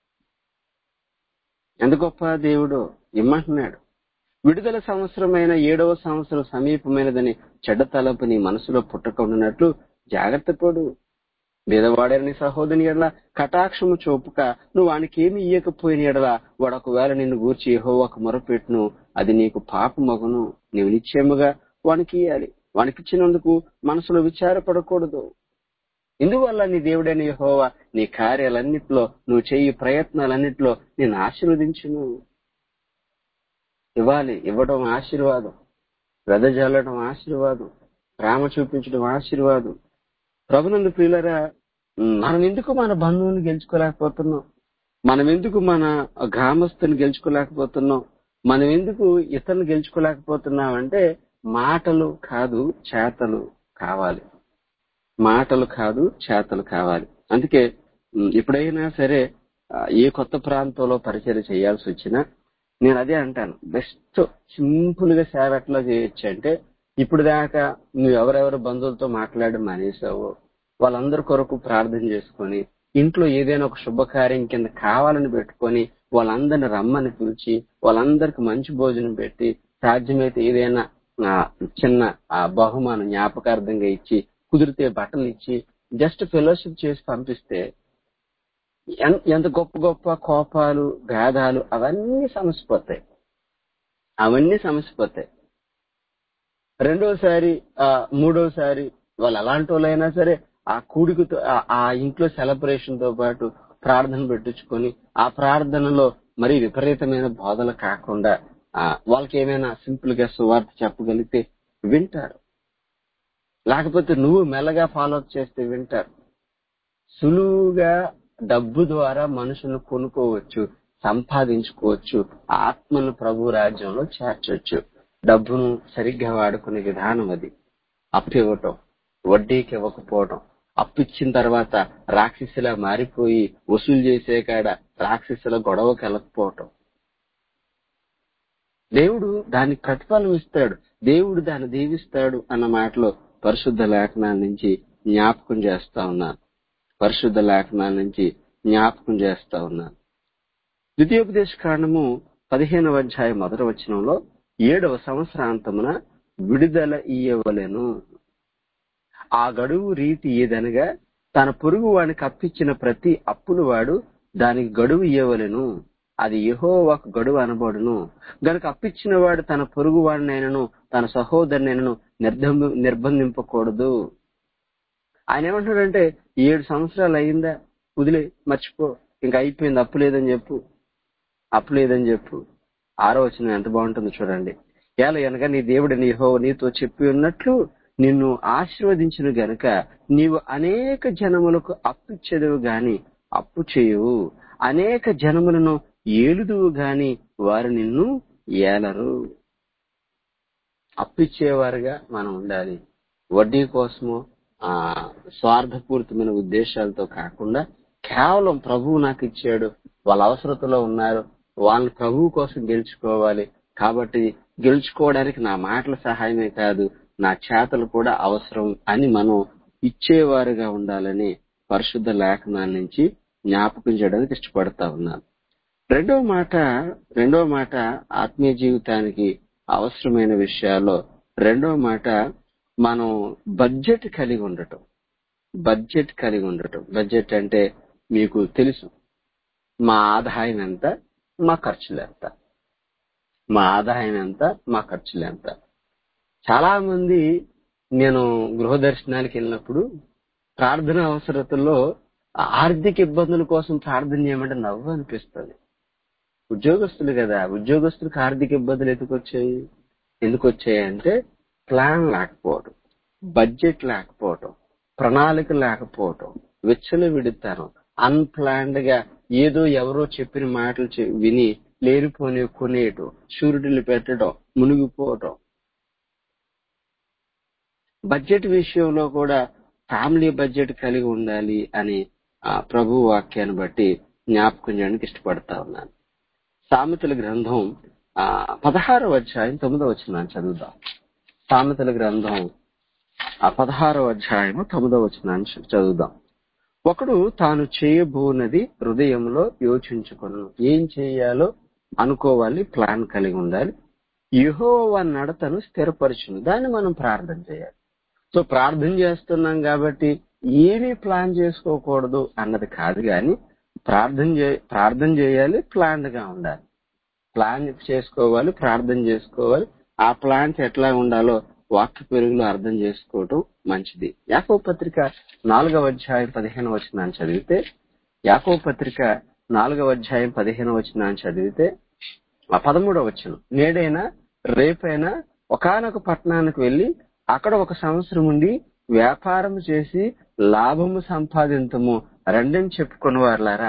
ఎంత గొప్ప దేవుడు ఇమ్మంటున్నాడు విడుదల సంవత్సరమైన ఏడవ సంవత్సరం సమీపమైనదని చెడ్డ తలపు నీ మనసులో పుట్టకుండానట్లు జాగ్రత్త పడు బీదవాడని సహోదరుని ఎడల కటాక్షము చూపుక నువ్వు వానికి ఏమి ఇయ్యకపోయిన ఎడల వాడు ఒకవేళ నిన్ను గూర్చి యెహోవాకు మొరపెట్టును అది నీకు పాపమగును నీవు నిశ్చయముగా వానికి ఇయ్యాలి వానికి ఇచ్చినందుకు మనసులో విచారపడకూడదు ఇందువల్ల నీ దేవుడైన యెహోవా నీ కార్యాలన్నిట్లో నువ్వు చేయి ప్రయత్నాలన్నిట్లో నేను ఆశీర్వదించును ఇవ్వాలి ఇవ్వడం ఆశీర్వాదం వెదజల్లడం ఆశీర్వాదం ప్రేమ చూపించడం ఆశీర్వాదం ప్రభునందు ప్రియులరా మనం ఎందుకు మన బంధువుని గెలుచుకోలేకపోతున్నాం మనం ఎందుకు మన గ్రామస్తుని గెలుచుకోలేకపోతున్నాం మనం ఎందుకు ఇతరుని గెలుచుకోలేకపోతున్నాం అంటే మాటలు కాదు చేతలు కావాలి మాటలు కాదు చేతలు కావాలి అందుకే ఉమ్, ఎప్పుడైనా సరే ఆ, ఏ కొత్త ప్రాంతంలో పరిచయం చేయాల్సి వచ్చినా నేను అదే అంటాను బెస్ట్ సింపుల్ గా సేవ ఎట్లా చేయొచ్చు అంటే ఇప్పుడు దాకా నువ్వు ఎవరెవరు బంధువులతో మాట్లాడి మానేసావో వాళ్ళందరి కొరకు ప్రార్థన చేసుకొని ఇంట్లో ఏదైనా ఒక శుభకార్యం కింద కావాలని పెట్టుకొని వాళ్ళందరిని రమ్మని పిలిచి వాళ్ళందరికి మంచి భోజనం పెట్టి సాధ్యమైతే ఏదైనా ఆ, చిన్న ఆ, బహుమానం జ్ఞాపకార్థంగా ఇచ్చి కుదిరితే బట్టలు ఇచ్చి జస్ట్ ఫెలోషిప్ చేసి పంపిస్తే ఎన్- ఎంత గొప్ప గొప్ప కోపాలు భేదాలు అవన్నీ సమసిపోతాయి అవన్నీ సమసిపోతాయి రెండోసారి ఆ మూడోసారి వాళ్ళు అలాంటి వాళ్ళైనా సరే ఆ కూడికతో ఆ- ఆ ఇంట్లో సెలబ్రేషన్ తో పాటు ప్రార్థన పెట్టించుకొని ఆ ప్రార్థనలో మరి విపరీతమైన బోధలు కాకుండా ఆ వాళ్ళకి ఏమైనా సింపుల్ గా సువార్త చెప్పగలిగితే వింటారు లేకపోతే నువ్వు మెల్లగా ఫాలో అప్ చేస్తే వింటారు సులువుగా డబ్బు ద్వారా మనుషులను కొనుక్కోవచ్చు సంపాదించుకోవచ్చు ఆత్మను ప్రభు రాజ్యంలో చేర్చొచ్చు డబ్బును సరిగ్గా వాడుకునే విధానం అది అప్పు ఇవ్వటం వడ్డీకి ఇవ్వకపోవటం అప్పు ఇచ్చిన తర్వాత రాక్షసిలా మారిపోయి వసూలు చేసే కాడ రాక్షసుల గొడవకి వెళ్ళకపోవటం దేవుడు దానికి ప్రతిఫలం ఇస్తాడు దేవుడు దాన్ని దీవిస్తాడు అన్న మాటలో పరిశుద్ధ లేఖనాల నుంచి జ్ఞాపకం చేస్తా ఉన్నాను పరిశుద్ధ లేఖనాల నుంచి జ్ఞాపకం చేస్తా ఉన్నాను ద్వితీయోపదేశ కాండము పదిహేనవ అధ్యాయం మొదటి వచనంలో ఏడవ సంవత్సరాంతమున విడుదల ఇయ్యవలెను ఆ గడువు రీతి ఏదనగా తన పొరుగు వానికి అప్పిచ్చిన ప్రతి అప్పులు వాడు దానికి గడువు ఇయ్యవలెను అది యెహోవాకు గడువు అనబడును గనుక అప్పిచ్చిన వాడు తన పొరుగు వాడినైనను తన సహోదరునైనను నిర్బంధ నిర్బంధింపకూడదు ఆయన ఏమంటాడంటే ఏడు సంవత్సరాలు అయిందా వదిలే మర్చిపో ఇంకా అయిపోయింది అప్పు లేదని చెప్పు అప్పు లేదని చెప్పు ఆరో వచ్చిన ఎంత బాగుంటుందో చూడండి ఎలా అనగా నీ దేవుడు నీ హో నీతో చెప్పి ఉన్నట్లు నిన్ను ఆశీర్వదించిన గనుక నీవు అనేక జనములకు అప్పు ఇచ్చేదవు గాని అప్పు చేయవు అనేక జనములను ఏలుదువు గాని వారు నిన్ను ఏలరు అప్పిచ్చేవారుగా మనం ఉండాలి వడ్డీ కోసము ఆ స్వార్థపూరితమైన ఉద్దేశాలతో కాకుండా కేవలం ప్రభువు నాకు ఇచ్చాడు వాళ్ళ అవసరతలో ఉన్నారు వాళ్ళని ప్రభువు కోసం గెలుచుకోవాలి కాబట్టి గెలుచుకోవడానికి నా మాటల సహాయమే కాదు నా చేతలు కూడా అవసరం అని మనం ఇచ్చేవారుగా ఉండాలని పరిశుద్ధ లేఖనాల నుంచి జ్ఞాపకం చేయడానికి ఇష్టపడతా ఉన్నాను రెండవ మాట రెండవ మాట ఆత్మీయ జీవితానికి అవసరమైన విషయాల్లో రెండవ మాట మనం బడ్జెట్ కలిగి ఉండటం బడ్జెట్ కలిగి ఉండటం బడ్జెట్ అంటే మీకు తెలుసు మా ఆదాయం ఎంత మా ఖర్చులు ఎంత మా ఆదాయం ఎంత మా ఖర్చులు ఎంత చాలా మంది నేను గృహ దర్శనానికి వెళ్ళినప్పుడు ప్రార్థన అవసరతల్లో ఆర్థిక ఇబ్బందుల కోసం ప్రార్థన చేయమంటే నవ్వు అనిపిస్తుంది ఉద్యోగస్తులు కదా ఉద్యోగస్తులకు ఆర్థిక ఇబ్బందులు ఎందుకు వచ్చాయి ఎందుకు వచ్చాయి అంటే ప్లాన్ లేకపోవడం బడ్జెట్ లేకపోవడం ప్రణాళిక లేకపోవడం విచ్చలు విడుతాను అన్ప్లాన్డ్ గా ఏదో ఎవరో చెప్పిన మాటలు చె- విని లేనిపోని కొనేయటం షూరిటీలు పెట్టడం మునిగిపోవటం బడ్జెట్ విషయంలో కూడా ఫ్యామిలీ బడ్జెట్ కలిగి ఉండాలి అని ఆ, ప్రభు వాక్యాన్ని బట్టి జ్ఞాపకం చేయడానికి ఇష్టపడతా ఉన్నాను సామెతల గ్రంథం ఆ పదహారవ అధ్యాయం తొమ్మిదవ వచనాన్ని చదువుదాం సామెతల గ్రంథం ఆ పదహారవ అధ్యాయము తొమ్మిదవ వచనాన్ని చ- చదువుదాం ఒకడు తాను చేయబోనది హృదయంలో యోచించుకొను ఏం చేయాలో అనుకోవాలి ప్లాన్ కలిగి ఉండాలి యెహోవా నడతను స్థిరపరచును దాన్ని మనం ప్రార్థన చేయాలి సో ప్రార్థన చేస్తున్నాం కాబట్టి ఏమీ ప్లాన్ చేసుకోకూడదు అన్నది కాదు కానీ ప్రార్థన చే ప్రార్థన చేయాలి ప్లాన్డ్ గా ఉండాలి ప్లాన్ చేసుకోవాలి ప్రార్థన చేసుకోవాలి ఆ ప్లాన్స్ ఎట్లా ఉండాలో వాక్య పెరుగులో అర్థం చేసుకోవటం మంచిది యాకో పత్రిక నాలుగవ అధ్యాయం పదిహేను వచనాన్ని చదివితే యాకో పత్రిక నాలుగవ అధ్యాయం పదిహేను వచనాన్ని చదివితే ఆ పదమూడవ వచనం నేడైనా రేపైనా ఒకానొక పట్టణానికి వెళ్లి అక్కడ ఒక సంవత్సరం ఉండి వ్యాపారం చేసి లాభము సంపాదించము రెండని చెప్పుకుని వారులారా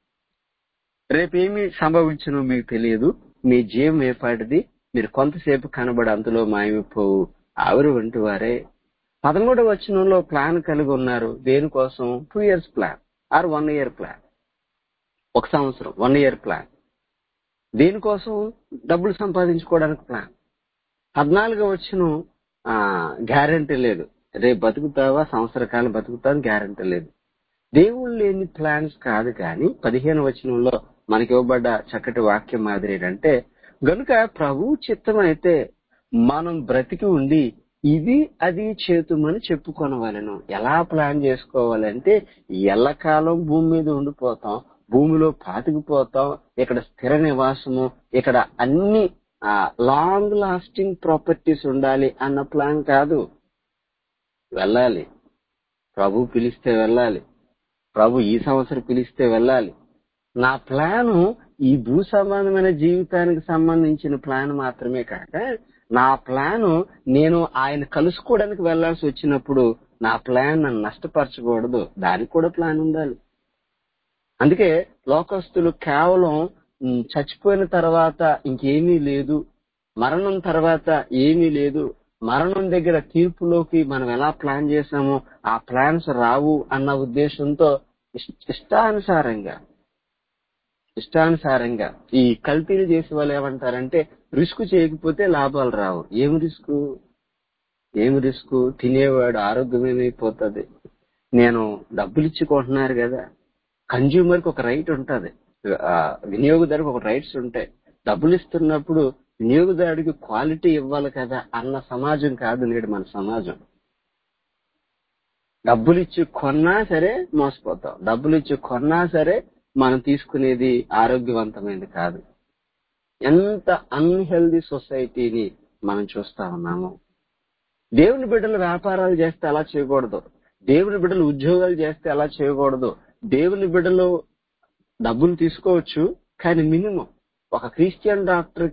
రేపేమి సంభవించును మీకు తెలియదు మీ జీవం ఏపాటిది మీరు కొంతసేపు కనబడి అంతలో మాయమైపోవు ఆవిరి వంటి వారే పదమూడవ వచనంలో ప్లాన్ కలిగి ఉన్నారు దేనికోసం two years plan or one year plan ఒక సంవత్సరం వన్ ఇయర్ ప్లాన్ దేనికోసం డబ్బులు సంపాదించుకోవడానికి ప్లాన్ పద్నాలుగో వచ్చిన గ్యారంటీ లేదు రేపు బతుకుతావా సంవత్సర కాలం బతుకుతావు గ్యారంటీ లేదు దేవుళ్ళు లేని ప్లాన్స్ కాదు కానీ పదిహేను వచనంలో మనకి ఇవ్వబడ్డ చక్కటి వాక్యం మాదిరి ఏంటంటే గనుక ప్రభు చిత్తం అయితే మనం బ్రతికి ఉండి ఇది అది చేతుమని చెప్పుకొనవలను ఎలా ప్లాన్ చేసుకోవాలంటే ఎల్లకాలం భూమి మీద ఉండిపోతాం భూమిలో పాతికిపోతాం ఇక్కడ స్థిర నివాసము ఇక్కడ అన్ని లాంగ్ లాస్టింగ్ ప్రాపర్టీస్ ఉండాలి అన్న ప్లాన్ కాదు వెళ్ళాలి ప్రభు పిలిస్తే వెళ్ళాలి ప్రభు ఈ సంవత్సరం పిలిస్తే వెళ్ళాలి నా ప్లాను ఈ భూ సంబంధమైన జీవితానికి సంబంధించిన ప్లాన్ మాత్రమే కాక నా ప్లాను నేను ఆయన కలుసుకోవడానికి వెళ్లాల్సి వచ్చినప్పుడు నా ప్లాన్ నన్ను నష్టపరచకూడదు దానికి కూడా ప్లాన్ ఉండాలి అందుకే లోకస్తులు కేవలం ఉమ్, చచ్చిపోయిన తర్వాత ఇంకేమీ లేదు మరణం తర్వాత ఏమీ లేదు మరణం దగ్గర తీర్పులోకి మనం ఎలా ప్లాన్ చేసామో ఆ ప్లాన్స్ రావు అన్న ఉద్దేశంతో ఇష్ట- ఇష్టానుసారంగా ఇష్టానుసారంగా ఈ కల్తీలు చేసే వాళ్ళు ఏమంటారంటే రిస్క్ చేయకపోతే లాభాలు రావు ఏం రిస్క్ ఏం రిస్క్ తినేవాడు ఆరోగ్యం ఏమైపోతుంది నేను డబ్బులు ఇచ్చి కొంటున్నారు కదా కన్జ్యూమర్ కి ఒక రైట్ ఉంటది ఆ, వినియోగదారుకి ఒక రైట్స్ ఉంటాయి డబ్బులు ఇస్తున్నప్పుడు వినియోగదారుడికి క్వాలిటీ ఇవ్వాలి కదా అన్న సమాజం కాదు నేడు మన సమాజం డబ్బులు ఇచ్చి కొన్నా సరే మోసపోతాం డబ్బులు ఇచ్చి కొన్నా సరే మనం తీసుకునేది ఆరోగ్యవంతమైనది కాదు ఎంత అన్హెల్దీ సొసైటీని మనం చూస్తా ఉన్నాము దేవుని బిడ్డలు వ్యాపారాలు చేస్తే అలా చేయకూడదు దేవుని బిడ్డలు ఉద్యోగాలు చేస్తే అలా చేయకూడదు దేవుని బిడ్డలు డబ్బులు తీసుకోవచ్చు కానీ మినిమం ఒక క్రిస్టియన్ డాక్టర్ కి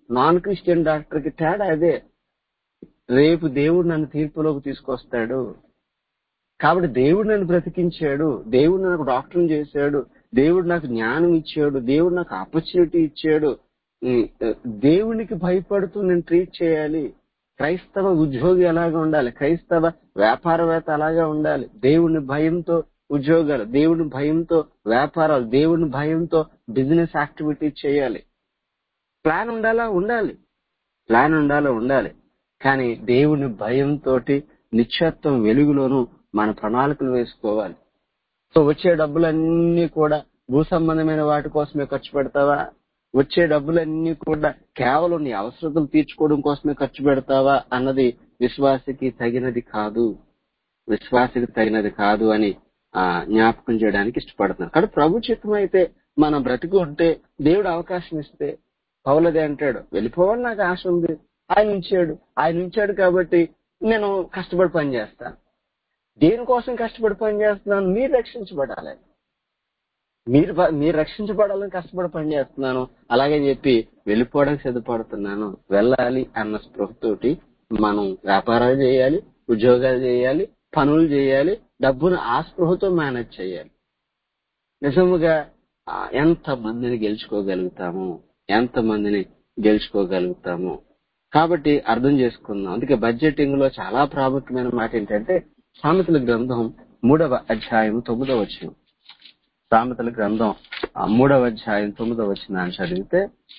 నాన్ క్రిస్టియన్ డాక్టర్ కి తేడా అదే రేపు దేవుడు నన్ను తీర్పులోకి తీసుకొస్తాడు కాబట్టి దేవుడు నన్ను బ్రతికించాడు దేవుడు నాకు డాక్టర్ చేశాడు దేవుడు నాకు జ్ఞానం ఇచ్చాడు దేవుడు నాకు ఆపర్చునిటీ ఇచ్చాడు ఉమ్, దేవునికి భయపడుతూ నేను ట్రీట్ చేయాలి క్రైస్తవ ఉద్యోగి అలాగా ఉండాలి క్రైస్తవ వ్యాపారవేత్త అలాగా ఉండాలి దేవుని భయంతో ఉద్యోగాలు దేవుని భయంతో వ్యాపారాలు దేవుని భయంతో బిజినెస్ యాక్టివిటీ చేయాలి ప్లాన్ ఉండాలా ఉండాలి ప్లాన్ ఉండాలా ఉండాలి కానీ దేవుని భయంతో నిశ్చత్వం వెలుగులోనూ మన ప్రణాళికలు వేసుకోవాలి సో వచ్చే డబ్బులన్నీ కూడా భూ సంబంధమైన వాటి కోసమే ఖర్చు పెడతావా వచ్చే డబ్బులన్నీ కూడా కేవలం నీ అవసరతలు తీర్చుకోవడం కోసమే ఖర్చు పెడతావా అన్నది విశ్వాసకి తగినది కాదు విశ్వాసకి తగినది కాదు అని ఆ జ్ఞాపకం చేయడానికి ఇష్టపడుతున్నాను కానీ ప్రభు చిత్తం అయితే మనం బ్రతికి ఉంటే దేవుడు అవకాశం ఇస్తే పౌలదే అంటాడు వెళ్ళిపోవాలి నాకు ఆశ ఉంది ఆయన ఉంచాడు ఆయన ఉంచాడు కాబట్టి నేను కష్టపడి పని చేస్తాను దేనికోసం కష్టపడి పని చేస్తున్నాను మీరు రక్షించబడాలి మీరు ప- మీరు రక్షించబడాలని కష్టపడి పని చేస్తున్నాను అలాగే చెప్పి వెళ్ళిపోవడానికి సిద్ధపడుతున్నాను వెళ్ళాలి అన్న స్పృహతోటి మనం వ్యాపారాలు చేయాలి ఉద్యోగాలు చేయాలి పనులు చేయాలి డబ్బును ఆ స్పృహతో మేనేజ్ చేయాలి నిజముగా ఆ, ఎంత మందిని గెలుచుకోగలుగుతాము ఎంత మందిని గెలుచుకోగలుగుతాము కాబట్టి అర్థం చేసుకుందాం అందుకే బడ్జెటింగ్ లో చాలా ప్రాముఖ్యమైన మాట ఏంటంటే సామెతల గ్రంథం మూడవ అధ్యాయం తొమ్మిదవ వచ్చిన సామెతల గ్రంథం ఆ, మూడవ అధ్యాయం తొమ్మిదవ వచ్చిన చదివితే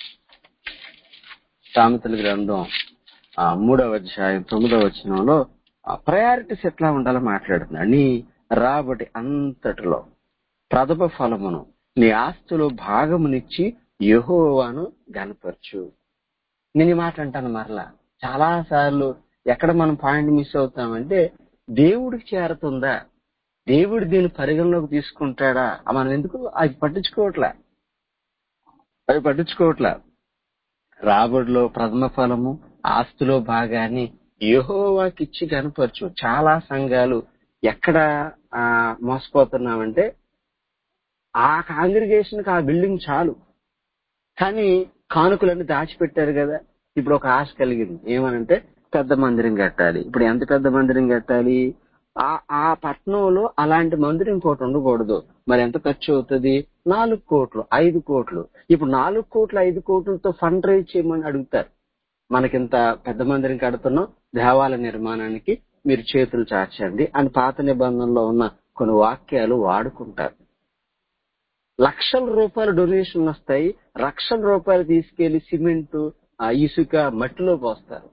సామెతల గ్రంథం ఆ, మూడవ అధ్యాయం తొమ్మిదవ వచనంలో ప్రయారిటీస్ ఎట్లా ఉండాలో మాట్లాడుతున్నాడు నీ రాబడి అంతటిలో ప్రథమ ఫలమును నీ ఆస్తిలో భాగమునిచ్చి యెహోవాను గనపరచు నేను ఈ మాట అంటాను మరలా చాలా సార్లు ఎక్కడ మనం పాయింట్ మిస్ అవుతామంటే దేవుడికి చేరుతుందా దేవుడు దీన్ని పరిగణలోకి తీసుకుంటాడా మనం ఎందుకు అది పట్టించుకోవట్లా అవి పట్టించుకోవట్లా రాబడిలో ప్రథమ ఫలము ఆస్తిలో భాగాన్ని యెహోవాకిచ్చి కనపరచు చాలా సంఘాలు ఎక్కడ ఆ, మోసపోతున్నామంటే ఆ కాంగ్రిగేషన్ కి ఆ బిల్డింగ్ చాలు కానీ కానుకలన్నీ దాచిపెట్టారు కదా ఇప్పుడు ఒక ఆశ కలిగింది ఏమనంటే పెద్ద మందిరం కట్టాలి ఇప్పుడు ఎంత పెద్ద మందిరం కట్టాలి ఆ ఆ పట్టణంలో అలాంటి మందిరం ఇంకోటి ఉండకూడదు మరి ఎంత ఖర్చు అవుతుంది నాలుగు కోట్లు ఐదు కోట్లు ఇప్పుడు నాలుగు కోట్లు ఐదు కోట్లతో ఫండ్ రైజ్ చేయమని అడుగుతారు మనకింత పెద్ద మందిరం కడుతున్నాం దేవాలయ నిర్మాణానికి మీరు చేతులు చాచండి అని పాత నిబంధనలో ఉన్న కొన్ని వాక్యాలు వాడుకుంటారు లక్షల రూపాయలు డొనేషన్ వస్తాయి లక్షల రూపాయలు తీసుకెళ్లి సిమెంట్ ఆ ఇసుక మట్టిలో పోస్తారు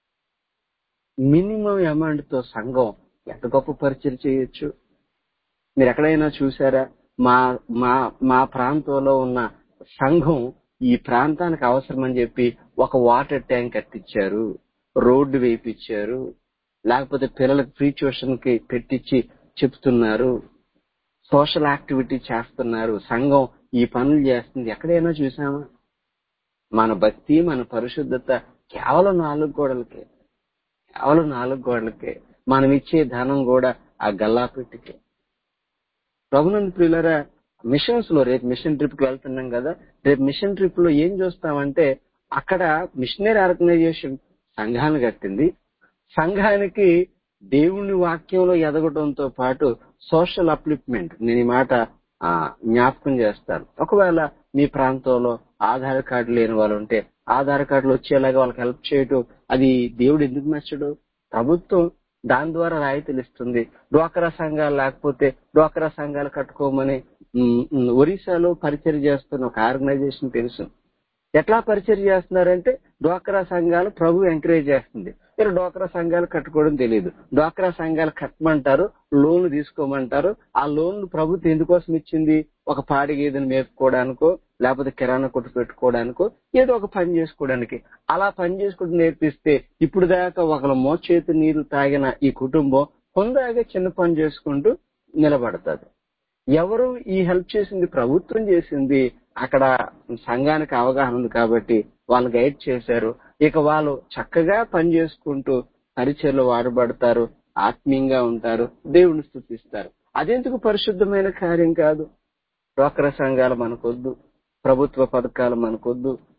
మినిమం అమౌంట్ తో సంఘం ఎంత గొప్ప పరిచయం చేయొచ్చు మీరు ఎక్కడైనా చూసారా మా మా మా ప్రాంతంలో ఉన్న సంఘం ఈ ప్రాంతానికి అవసరమని చెప్పి ఒక వాటర్ ట్యాంక్ కట్టించారు రోడ్డు వేయించారు లేకపోతే పిల్లలకు ఫ్రీ ట్యూషన్ కి పెట్టించి చెప్తున్నారు సోషల్ యాక్టివిటీ చేస్తున్నారు సంఘం ఈ పనులు చేస్తుంది ఎక్కడైనా చూసామా మన భక్తి మన పరిశుద్ధత కేవలం నాలుగు గోడలకే కేవలం నాలుగు గోడలకే మనం ఇచ్చే ధనం కూడా ఆ గల్లా పెట్టికే ప్రభునంద ప్రియులరా మిషన్స్ లో రేపు మిషన్ ట్రిప్ కి వెళ్తున్నాం కదా రేపు మిషన్ ట్రిప్ లో ఏం చూస్తామంటే అక్కడ మిషనరీ ఆర్గనైజేషన్ సంఘాన్ని కట్టింది సంఘానికి దేవుని వాక్యంలో ఎదగడంతో పాటు సోషల్ అప్లిప్మెంట్ నేను ఈ మాట ఆ, జ్ఞాపకం చేస్తాను ఒకవేళ మీ ప్రాంతంలో ఆధార్ కార్డు లేని వాళ్ళు ఉంటే ఆధార్ కార్డులు వచ్చేలాగా వాళ్ళకి హెల్ప్ చేయటం అది దేవుడు ఎందుకు మెచ్చడు ప్రభుత్వం దాని ద్వారా రాయితీలు ఇస్తుంది డ్వాక్రా సంఘాలు లేకపోతే డ్వాక్రా సంఘాలు కట్టుకోమని ఉమ్, ఉమ్, ఒరిస్సాలో పరిచయం చేస్తున్న ఒక ఆర్గనైజేషన్ తెలుసు ఎట్లా పరిచయం చేస్తున్నారంటే డ్వాక్రా సంఘాలు ప్రభు ఎంకరేజ్ చేస్తుంది మీరు డ్వాక్రా సంఘాలు కట్టుకోవడం తెలియదు డ్వాక్రా సంఘాలు కట్టమంటారు లోన్ తీసుకోమంటారు ఆ లోన్ ప్రభుత్వం ఎందుకోసం ఇచ్చింది ఒక పాడి గేదెను మేపుకోవడానికో లేకపోతే కిరాణా కొట్టు పెట్టుకోవడానికో ఏదో ఒక పని చేసుకోవడానికి అలా పని చేసుకుంటూ నేర్పిస్తే ఇప్పుడు దాకా ఒకళ్ళ మోచేతి నీరు తాగిన ఈ కుటుంబం కొందాగా చిన్న పని చేసుకుంటూ నిలబడతాది ఎవరు ఈ హెల్ప్ చేసింది ప్రభుత్వం చేసింది అక్కడ సంఘానికి అవగాహన ఉంది కాబట్టి వాళ్ళు గైడ్ చేశారు ఇక వాళ్ళు చక్కగా పని చేసుకుంటూ పరిచయలో వాడబడతారు ఆత్మీయంగా ఉంటారు దేవుని స్థుతిస్తారు అదెందుకు పరిశుద్ధమైన కార్యం కాదు డ్వాక్రా సంఘాలు మనకొద్దు ప్రభుత్వ పథకాలు మనకొద్దు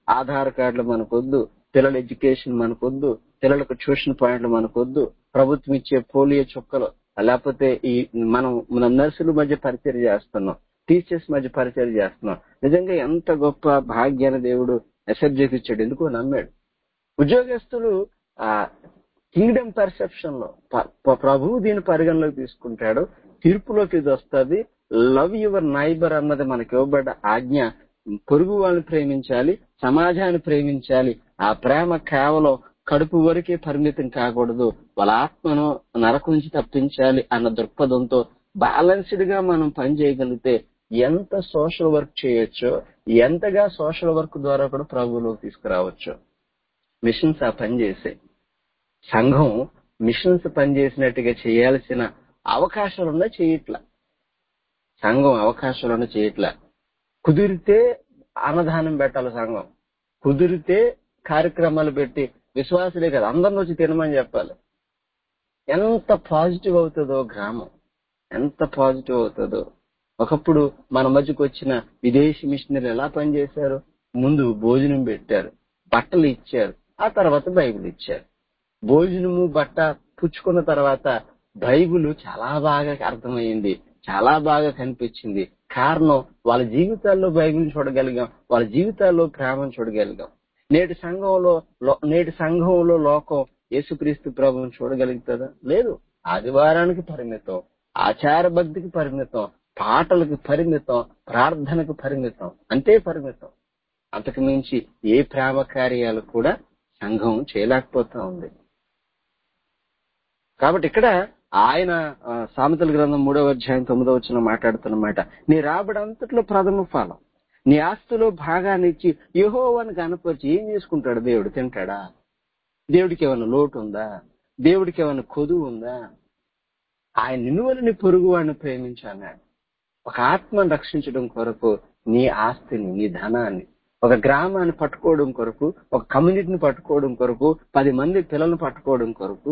ఆధార్ కార్డులు మనకొద్దు పిల్లల ఎడ్యుకేషన్ మనకొద్దు పిల్లలకు ట్యూషన్ పాయింట్లు మనకొద్దు ప్రభుత్వం ఇచ్చే పోలియో చుక్కలు లేకపోతే ఈ మనం మన నర్సుల మధ్య పరిచయం చేస్తున్నాం టీచర్స్ మధ్య పరిచయం చేస్తున్నాం నిజంగా ఎంత గొప్ప భాగ్యాన్ని దేవుడు ఎస్ఎఫ్జేకి ఇచ్చాడు ఎందుకో నమ్మాడు ఉద్యోగస్తులు ఆ కింగ్డమ్ పర్సెప్షన్ లో ప- ప- ప్రభువు దీని పరిగణలోకి తీసుకుంటాడు తీర్పులోకి ఇది వస్తుంది లవ్ యువర్ నైబర్ అన్నది మనకి ఇవ్వబడ్డ ఆజ్ఞ పొరుగు వాళ్ళని ప్రేమించాలి సమాజాన్ని ప్రేమించాలి ఆ ప్రేమ కేవలం కడుపు వరకే పరిమితం కాకూడదు వాళ్ళ ఆత్మను నరకం నుంచి తప్పించాలి అన్న దృక్పథంతో బ్యాలెన్స్డ్ గా మనం పని చేయగలిగితే ఎంత సోషల్ వర్క్ చేయొచ్చో ఎంతగా సోషల్ వర్క్ ద్వారా కూడా ప్రభువులోకి తీసుకురావచ్చు మిషన్స్ ఆ పని చేసే సంఘం మిషన్స్ పనిచేసినట్టుగా చేయాల్సిన అవకాశాలున్నా చేయట్లా సంఘం అవకాశాలున్నా చేయట్లా కుదిరితే అన్నదానం పెట్టాలి సంఘం కుదిరితే కార్యక్రమాలు పెట్టి విశ్వాసులే కదా అందరిని వచ్చి తినమని చెప్పాలి ఎంత పాజిటివ్ అవుతుందో గ్రామం ఎంత పాజిటివ్ అవుతుందో ఒకప్పుడు మన మధ్యకు వచ్చిన విదేశీ మిషనరీ ఎలా పనిచేశారు ముందు భోజనం పెట్టారు బట్టలు ఇచ్చారు ఆ తర్వాత బైబిల్ ఇచ్చారు భోజనము బట్ట పుచ్చుకున్న తర్వాత బైబిల్ చాలా బాగా అర్థమైంది చాలా బాగా కనిపించింది కారణం వాళ్ళ జీవితాల్లో బైబిల్ చూడగలిగాం వాళ్ళ జీవితాల్లో ప్రేమను చూడగలిగాం నేటి సంఘంలో లో- నేటి సంఘంలో లోకం యేసుక్రీస్తు ప్రభువుని చూడగలుగుతుందా లేదు ఆదివారానికి పరిమితం ఆచార భక్తికి పరిమితం పాటలకు పరిమితం ప్రార్థనకు పరిమితం అంతే పరిమితం అంతకు మించి ఏ ప్రేమ కార్యాలు కూడా సంఘం చేయలేకపోతా ఉంది కాబట్టి ఇక్కడ ఆయన ఆ, సామెతల గ్రంథం మూడవ అధ్యాయం తొమ్మిదవ వచ్చిన మాట్లాడుతున్నమాట నీ రాబడంతట్లో ప్రథమ ఫలం నీ ఆస్తిలో భాగాన్ని ఇచ్చి యహోవాని కనపరిచి ఏం చేసుకుంటాడు దేవుడు తింటాడా దేవుడికి ఏమైనా లోటు ఉందా దేవుడికి ఏమైనా కొదువు ఉందా ఆయన నిన్నువలని పొరుగు వాడిని ప్రేమించాడు ఒక ఆత్మను రక్షించడం కొరకు నీ ఆస్తిని నీ ధనాన్ని ఒక గ్రామాన్ని పట్టుకోవడం కొరకు ఒక కమ్యూనిటీని పట్టుకోవడం కొరకు పది మంది పిల్లల్ని పట్టుకోవడం కొరకు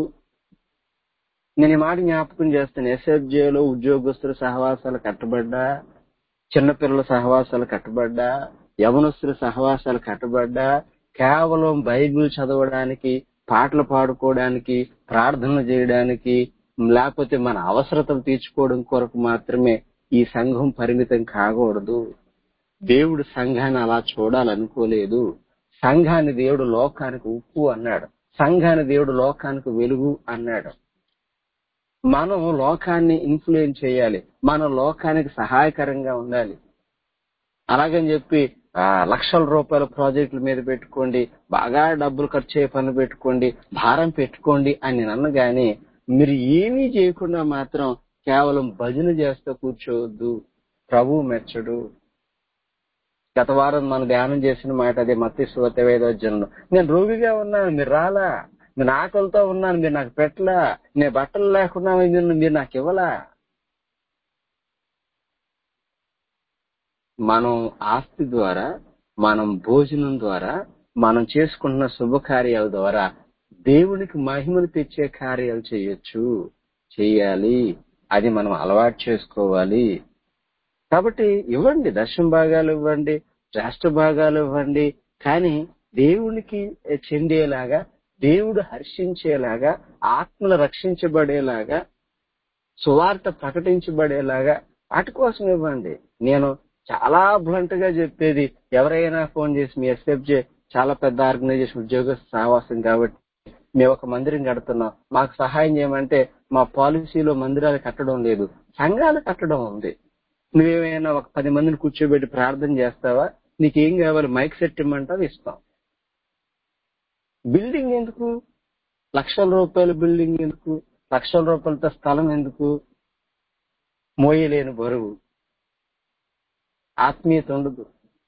నేను ఈ మాట జ్ఞాపకం చేస్తాను ఎస్ఎఫ్జేలో ఉద్యోగస్తుల సహవాసాలు కట్టబడ్డా చిన్నపిల్లల సహవాసాలు కట్టబడ్డా యవనస్తుల సహవాసాలు కట్టబడ్డా కేవలం బైబిల్ చదవడానికి పాటలు పాడుకోవడానికి ప్రార్థనలు చేయడానికి లేకపోతే మన అవసరతలు తీర్చుకోవడం కొరకు మాత్రమే ఈ సంఘం పరిమితం కాకూడదు దేవుడు సంఘాన్ని అలా చూడాలనుకోలేదు సంఘాన్ని దేవుడు లోకానికి ఉప్పు అన్నాడు సంఘాన్ని దేవుడు లోకానికి వెలుగు అన్నాడు మనం లోకాన్ని ఇన్ఫ్లుయెన్స్ చేయాలి మనం లోకానికి సహాయకరంగా ఉండాలి అలాగని చెప్పి ఆ, లక్షల రూపాయల ప్రాజెక్టుల మీద పెట్టుకోండి బాగా డబ్బులు ఖర్చు అయ్యే పనులు పెట్టుకోండి భారం పెట్టుకోండి అని నేను అన్నగాని మీరు ఏమీ చేయకుండా మాత్రం కేవలం భజన చేస్తూ కూర్చోవద్దు ప్రభు మెచ్చడు గత వారం మనం ధ్యానం చేసిన మాట అదే మత్తి సువత వేదోజనంలో నేను రోగిగా ఉన్నాను మీరు రాలా నేను ఆకలితో ఉన్నాను మీరు నాకు పెట్టలా నేను బట్టలు లేకుండా మీరు మీరు నాకు ఇవ్వలా మనం ఆస్తి ద్వారా మనం భోజనం ద్వారా మనం చేసుకుంటున్న శుభకార్యాల ద్వారా దేవునికి మహిమను తెచ్చే కార్యాలు చేయొచ్చు చెయ్యాలి అది మనం అలవాటు చేసుకోవాలి కాబట్టి ఇవ్వండి దశమ భాగాలు ఇవ్వండి రాష్ట్ర భాగాలు ఇవ్వండి కానీ దేవునికి చెందేలాగా దేవుడు హర్షించేలాగా ఆత్మలు రక్షించబడేలాగా సువార్త ప్రకటించబడేలాగా వాటి కోసం ఇవ్వండి నేను చాలా బ్లంట్ గా చెప్పేది ఎవరైనా ఫోన్ చేసి మీ ఎస్ఎఫ్జే చాలా పెద్ద ఆర్గనైజేషన్ ఉద్యోగ సహవాసం కాబట్టి మేము ఒక మందిరం కడుతున్నాం మాకు సహాయం చేయమంటే మా పాలసీలో మందిరాలు కట్టడం లేదు సంఘాలు కట్టడం ఉంది నువ్వేమైనా ఒక పది మందిని కూర్చోబెట్టి ప్రార్థన చేస్తావా నీకేం కావాలి మైక్ సెట్ ఇమ్మంటావు ఇస్తాం బిల్డింగ్ ఎందుకు లక్షల రూపాయల బిల్డింగ్ ఎందుకు లక్షల రూపాయలతో స్థలం ఎందుకు మోయలేని బరువు ఆత్మీయత ఉండదు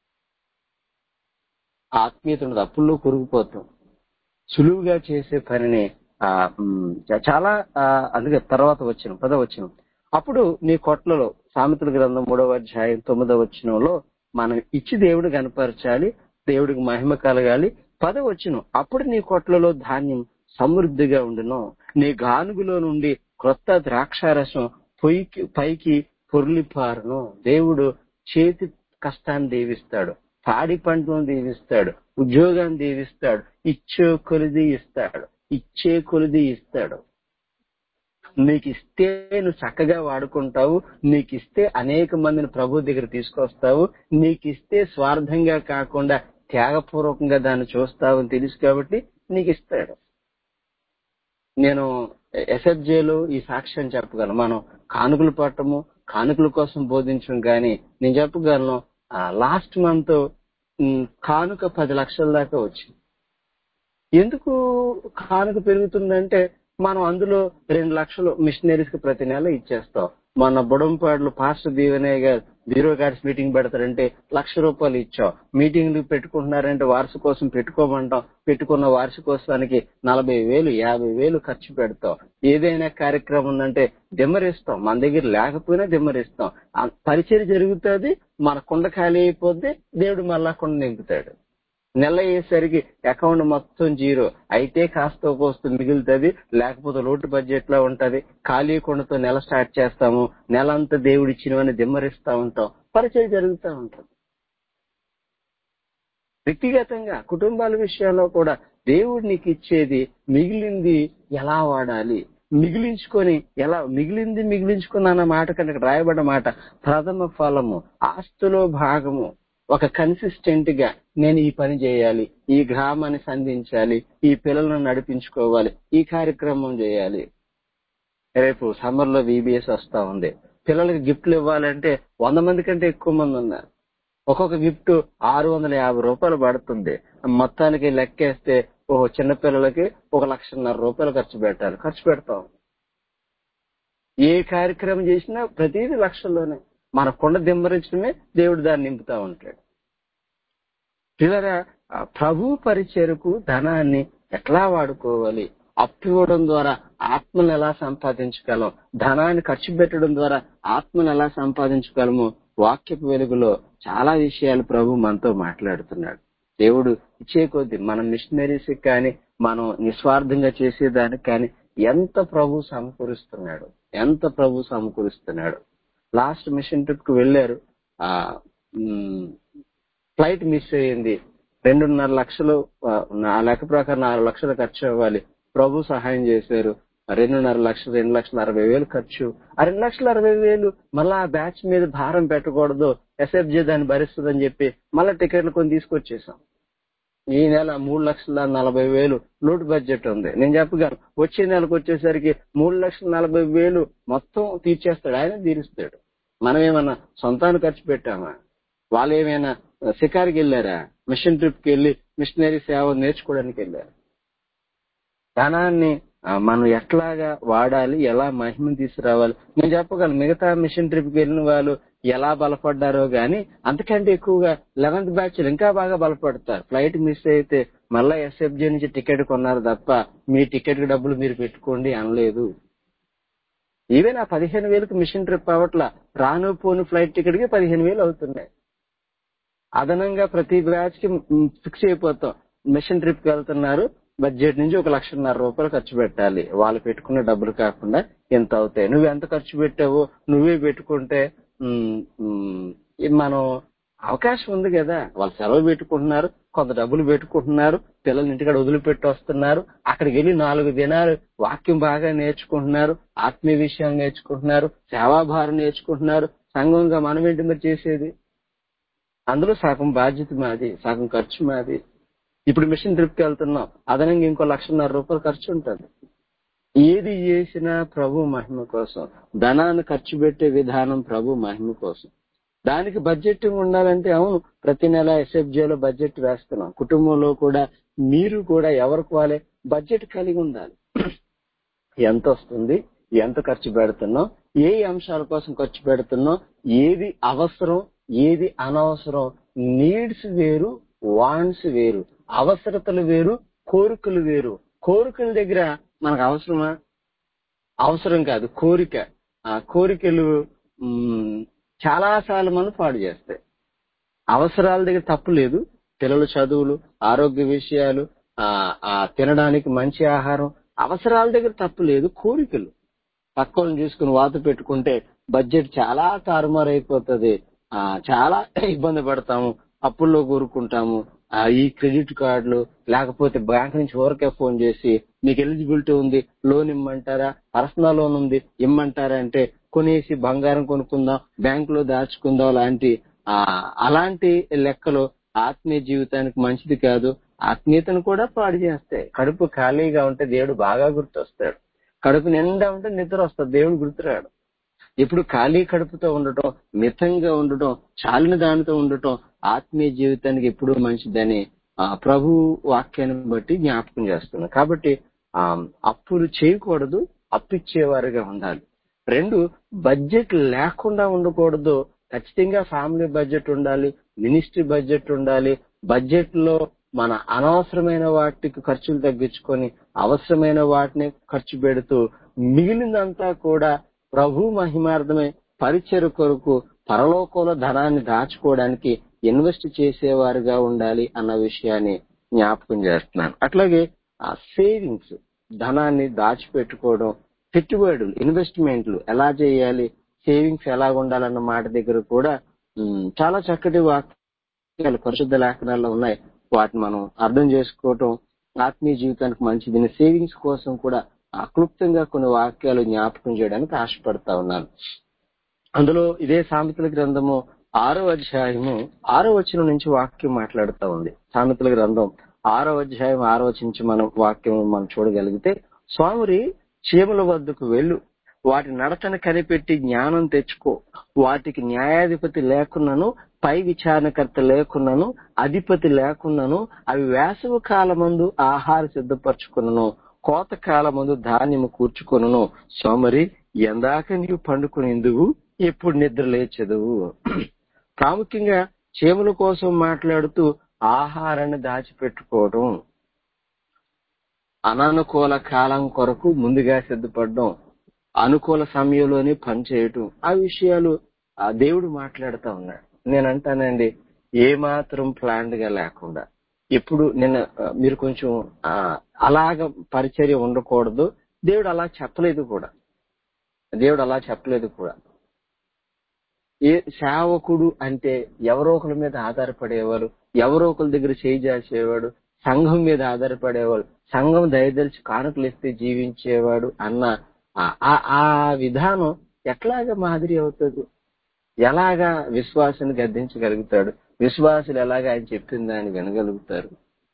ఆత్మీయత ఉండదు అప్పుల్లో కొరిగిపోతాం సులువుగా చేసే పనిని ఆ, మ్, చ- చాలా ఆ, అందుకే తర్వాత వచ్చిన పద వచ్చిన అప్పుడు నీ కొట్లలో సామెతల గ్రంథం మూడవ అధ్యాయం తొమ్మిదవ వచనంలో మనం ఇచ్చి దేవుడు కనపరచాలి దేవుడికి మహిమ కలగాలి పద వచ్చిన అప్పుడు నీ కొట్లలో ధాన్యం సమృద్ధిగా ఉండును నీ గానుగులో నుండి క్రొత్త ద్రాక్షారసం పొయ్యికి పైకి పొర్లిపారును దేవుడు చేతి కష్టాన్ని దీవిస్తాడు పాడి పంటను దీవిస్తాడు ఉద్యోగాన్ని దీవిస్తాడు ఇచ్చే కొలిది ఇస్తాడు ఇచ్చే కొలిది ఇస్తాడు నీకు ఇస్తే నువ్వు చక్కగా వాడుకుంటావు నీకు ఇస్తే అనేక మందిని ప్రభు దగ్గర తీసుకొస్తావు నీకు ఇస్తే స్వార్థంగా కాకుండా త్యాగపూర్వకంగా దాన్ని చూస్తావని తెలుసు కాబట్టి నీకు ఇస్తాడు నేను ఎస్ఎఫ్జేలో ఈ సాక్ష్యం చెప్పగలను మనం కానుకలు పట్టము కానుకల కోసం బోధించం కానీ నేను చెప్పగలను లాస్ట్ మంత్ కానుక పది లక్షల దాకా వచ్చింది ఎందుకు కానుక పెరుగుతుందంటే మనం అందులో రెండు లక్షలు మిషనరీస్ కి ప్రతి నెల ఇచ్చేస్తాం మన బుడంపాడులో పాస్టర్ దీవెనే గారు బ్యూరో కార్డ్స్ మీటింగ్ పెడతారంటే లక్ష రూపాయలు ఇచ్చాం మీటింగ్లు పెట్టుకుంటున్నారంటే వార్షికోసం పెట్టుకోమంటాం పెట్టుకున్న వార్షికోత్సవానికి నలభై వేలు యాభై వేలు ఖర్చు పెడతాం ఏదైనా కార్యక్రమం ఉందంటే దిమ్మరిస్తాం మన దగ్గర లేకపోయినా దిమ్మరిస్తాం ఆ పరిచయం జరుగుతుంది మన కుండ ఖాళీ అయిపోద్ది దేవుడు మళ్ళా కుండ నింపుతాడు నెల అయ్యేసరికి అకౌంట్ మొత్తం జీరో అయితే కాస్త కోస్త మిగులుతుంది లేకపోతే లోటు బడ్జెట్ లో ఉంటది ఖాళీ కొండతో నెల స్టార్ట్ చేస్తాము నెల అంతా దేవుడు ఇచ్చినవని దిమ్మరిస్తా ఉంటాం పరిచయం జరుగుతూ ఉంటుంది వ్యక్తిగతంగా కుటుంబాల విషయంలో కూడా దేవుడు నీకు ఇచ్చేది మిగిలింది ఎలా వాడాలి మిగిలించుకొని ఎలా మిగిలింది మిగిలించుకుని అన్న మాట కనుక రాయబడ్డ మాట ప్రథమ ఫలము ఆస్తులో భాగము ఒక కన్సిస్టెంట్ గా నేను ఈ పని చేయాలి ఈ గ్రామాన్ని సంధించాలి ఈ పిల్లలను నడిపించుకోవాలి ఈ కార్యక్రమం చేయాలి రేపు సమ్మర్ లో విబిఎస్ వస్తా ఉంది పిల్లలకి గిఫ్ట్లు ఇవ్వాలంటే వంద మంది కంటే ఎక్కువ మంది ఉన్నారు ఒక్కొక్క గిఫ్ట్ ఆరు వందల యాభై రూపాయలు పడుతుంది మొత్తానికి లెక్కేస్తే ఓ చిన్న పిల్లలకి ఒక లక్షన్నర రూపాయలు ఖర్చు పెట్టాలి ఖర్చు పెడతాం ఏ కార్యక్రమం చేసినా ప్రతిదీ లక్షల్లోనే మన కొండ దిమ్మరించడమే దేవుడు దాన్ని నింపుతా ఉంటాడు పిల్లరా ప్రభు పరిచయకు ధనాన్ని ఎట్లా వాడుకోవాలి అప్పు ఇవ్వడం ద్వారా ఆత్మను ఎలా సంపాదించగలం ధనాన్ని ఖర్చు పెట్టడం ద్వారా ఆత్మను ఎలా సంపాదించగలము వాక్యపు వెలుగులో చాలా విషయాలు ప్రభు మనతో మాట్లాడుతున్నాడు దేవుడు ఇచ్చే కొద్ది మనం మిషనరీస్ కానీ మనం నిస్వార్థంగా చేసేదానికి కానీ ఎంత ప్రభు సమకూరుస్తున్నాడు ఎంత ప్రభు సమకూరుస్తున్నాడు లాస్ట్ మిషన్ ట్రిప్ కు వెళ్ళారు ఆ ఫ్లైట్ మిస్ అయ్యింది రెండున్నర లక్షలు ఆ లెక్క ప్రకారం నాలుగు లక్షలు ఖర్చు అవ్వాలి ప్రభు సహాయం చేశారు రెండున్నర లక్షలు రెండు లక్షల అరవై వేలు ఖర్చు ఆ రెండు లక్షల అరవై వేలు మళ్ళా ఆ బ్యాచ్ మీద భారం పెట్టకూడదు ఎస్ఎఫ్జే దాన్ని భరిస్తుందని చెప్పి మళ్ళా టికెట్లు కొని తీసుకొచ్చేసాం ఈ నెల మూడు లక్షల నలభై వేలు లోటు బడ్జెట్ ఉంది నేను చెప్పగలను వచ్చే నెలకు వచ్చేసరికి మూడు లక్షల నలభై వేలు మొత్తం తీర్చేస్తాడు ఆయన తీరుస్తాడు మనం ఏమన్నా సొంతాన్ని ఖర్చు పెట్టామా వాళ్ళు ఏమైనా షికారికి వెళ్ళారా మిషన్ ట్రిప్ కి వెళ్ళి మిషనరీ సేవ నేర్చుకోవడానికి వెళ్ళారు ధనాన్ని మనం ఎట్లాగా వాడాలి ఎలా మహిమను తీసుకురావాలి నేను చెప్పగలను మిగతా మిషన్ ట్రిప్ కి వెళ్ళిన వాళ్ళు ఎలా బలపడ్డారో గాని అంతకంటే ఎక్కువగా లెవెన్త్ బ్యాచ్ ఇంకా బాగా బలపడతారు ఫ్లైట్ మిస్ అయితే మళ్ళా ఎస్ఎఫ్జే నుంచి టికెట్ కొన్నారు తప్ప మీ టికెట్ డబ్బులు మీరు పెట్టుకోండి అనలేదు ఈవెన్ ఆ పదిహేను వేలకు మిషన్ ట్రిప్ అవట్ల రాను పోను ఫ్లైట్ టికెట్ కి పదిహేను వేలు అవుతున్నాయి అదనంగా ప్రతి బ్యాచ్ కి ఫిక్స్ అయిపోతాం మిషన్ ట్రిప్ కి వెళ్తున్నారు బడ్జెట్ నుంచి ఒక లక్షన్నర రూపాయలు ఖర్చు పెట్టాలి వాళ్ళు పెట్టుకున్న డబ్బులు కాకుండా ఎంత అవుతాయి నువ్వు ఎంత ఖర్చు పెట్టావో నువ్వే పెట్టుకుంటే మనం అవకాశం ఉంది కదా వాళ్ళు సెలవు పెట్టుకుంటున్నారు కొంత డబ్బులు పెట్టుకుంటున్నారు పిల్లలు ఇంటికాడ వదిలిపెట్టి వస్తున్నారు అక్కడికి వెళ్ళి నాలుగు దినాలు వాక్యం బాగా నేర్చుకుంటున్నారు ఆత్మీయ విషయాలు నేర్చుకుంటున్నారు సేవాభారం నేర్చుకుంటున్నారు సంఘంగా మనం ఏంటి మరి చేసేది అందులో సగం బాధ్యత మాది సగం ఖర్చు మాది ఇప్పుడు మిషన్ ట్రిప్ కి వెళ్తున్నాం అదనంగా ఇంకో లక్షన్నర రూపాయలు ఖర్చు ఉంటుంది ఏది చేసినా ప్రభు మహిమ కోసం ధనాన్ని ఖర్చు పెట్టే విధానం ప్రభు మహిమ కోసం దానికి బడ్జెట్ ఉండాలంటే అవును ప్రతి నెల ఎస్ఎఫ్జేలో బడ్జెట్ వేస్తున్నాం కుటుంబంలో కూడా మీరు కూడా ఎవరికి వాళ్ళే బడ్జెట్ కలిగి ఉండాలి ఎంత వస్తుంది ఎంత ఖర్చు పెడుతున్నాం ఏ అంశాల కోసం ఖర్చు పెడుతున్నాం ఏది అవసరం ఏది అనవసరం నీడ్స్ వేరు వాంట్స్ వేరు అవసరతలు వేరు కోరికలు వేరు కోరికల దగ్గర మనకు అవసరమా అవసరం కాదు కోరిక ఆ కోరికలు చాలా సార్లు మనం పాడు చేస్తాయి అవసరాల దగ్గర తప్పు లేదు పిల్లల చదువులు ఆరోగ్య విషయాలు ఆ తినడానికి మంచి ఆహారం అవసరాల దగ్గర తప్పు లేదు కోరికలు పక్కలను చూసుకుని వాత పెట్టుకుంటే బడ్జెట్ చాలా తారుమారు అయిపోతుంది ఆ చాలా ఇబ్బంది పడతాము అప్పుల్లో కూరుకుంటాము ఆ, ఈ క్రెడిట్ కార్డులు లేకపోతే బ్యాంక్ నుంచి ఊరికే ఫోన్ చేసి మీకు ఎలిజిబిలిటీ ఉంది లోన్ ఇమ్మంటారా పర్సనల్ లోన్ ఉంది ఇమ్మంటారా అంటే కొనేసి బంగారం కొనుక్కుందాం బ్యాంక్ లో దాచుకుందాం లాంటి ఆ అలాంటి లెక్కలు ఆత్మీయ జీవితానికి మంచిది కాదు ఆత్మీయతను కూడా పాడు చేస్తాయి కడుపు ఖాళీగా ఉంటే దేవుడు బాగా గుర్తొస్తాడు కడుపు నిండా ఉంటే నిద్ర వస్తుంది దేవుడు గుర్తురాడు ఇప్పుడు ఖాళీ కడుపుతో ఉండటం మితంగా ఉండటం చాలిన దానితో ఉండటం ఆత్మీయ జీవితానికి ఎప్పుడూ మంచిదని ఆ, ప్రభు వాక్యాన్ని బట్టి జ్ఞాపకం చేస్తున్నాను కాబట్టి ఆ, అప్పులు చేయకూడదు అప్పిచ్చేవారుగా ఉండాలి రెండు బడ్జెట్ లేకుండా ఉండకూడదు ఖచ్చితంగా ఫ్యామిలీ బడ్జెట్ ఉండాలి మినిస్ట్రీ బడ్జెట్ ఉండాలి బడ్జెట్ లో మన అనవసరమైన వాటికి ఖర్చులు తగ్గించుకొని అవసరమైన వాటిని ఖర్చు పెడుతూ మిగిలిందంతా కూడా ప్రభు మహిమార్థమే పరిచయ కొరకు పరలోకంలో ధనాన్ని దాచుకోవడానికి ఇన్వెస్ట్ చేసేవారుగా ఉండాలి అన్న విషయాన్ని జ్ఞాపకం చేస్తున్నాను అట్లాగే ఆ సేవింగ్స్ ధనాన్ని దాచిపెట్టుకోవడం పెట్టుబడులు ఇన్వెస్ట్మెంట్లు ఎలా చేయాలి సేవింగ్స్ ఎలా ఉండాలన్న మాట దగ్గర కూడా ఉమ్, చాలా చక్కటి వాక్యాలు పరిశుద్ధ లేఖనాల్లో ఉన్నాయి వాటిని మనం అర్థం చేసుకోవటం ఆత్మీయ జీవితానికి మంచిది సేవింగ్స్ కోసం కూడా ఆ, క్లుప్తంగా కొన్ని వాక్యాలు జ్ఞాపకం చేయడానికి ఆశపడతా ఉన్నాను అందులో ఇదే సామెతల గ్రంథము ఆరో అధ్యాయము ఆరో వచనం నుంచి వాక్యం మాట్లాడుతూ ఉంది సామెతల గ్రంథం ఆరో అధ్యాయం ఆరో వచనం నుంచి మనం వాక్యం మనం చూడగలిగితే స్వామురి చీమల వద్దకు వెళ్ళు వాటి నడతను కనిపెట్టి జ్ఞానం తెచ్చుకో వాటికి న్యాయాధిపతి లేకున్నాను పై విచారణకర్త లేకున్నాను అధిపతి లేకున్నాను అవి వేసవి కాలమందు ఆహార సిద్ధపరచుకున్నాను కోత కాలమందు ధాన్యము కూర్చుకొనును సోమరి ఎందాక నీవు పండుకునేందుకు ఎప్పుడు నిద్ర లేచెదవు ప్రాముఖ్యంగా చీమల కోసం మాట్లాడుతూ ఆహారాన్ని దాచిపెట్టుకోవడం అనానుకూల కాలం కొరకు ముందుగా సిద్ధపడడం అనుకూల సమయంలోనే పనిచేయటం ఆ విషయాలు ఆ దేవుడు మాట్లాడుతూ ఉన్నాడు నేను అంటానండి ఏ మాత్రం ప్లాన్డ్ గా లేకుండా ఎప్పుడు నిన్న ఆ, మీరు కొంచెం ఆ, అలాగ పరిచర్య ఉండకూడదు దేవుడు అలా చెప్పలేదు కూడా దేవుడు అలా చెప్పలేదు కూడా ఏ సేవకుడు అంటే ఎవరో ఒకరి మీద ఆధారపడేవారు ఎవరో ఒకరి దగ్గర చేయి చేసేవాడు సంఘం మీద ఆధారపడేవాడు సంఘం దయదలిచి కానుకలు ఇస్తే జీవించేవాడు అన్న ఆ- ఆ- ఆ విధానం ఎట్లాగా మాదిరి అవుతుంది ఎలాగా విశ్వాసాన్ని గద్దించగలుగుతాడు విశ్వాసులు ఎలాగా ఆయన చెప్పిన దాన్ని వినగలుగుతారు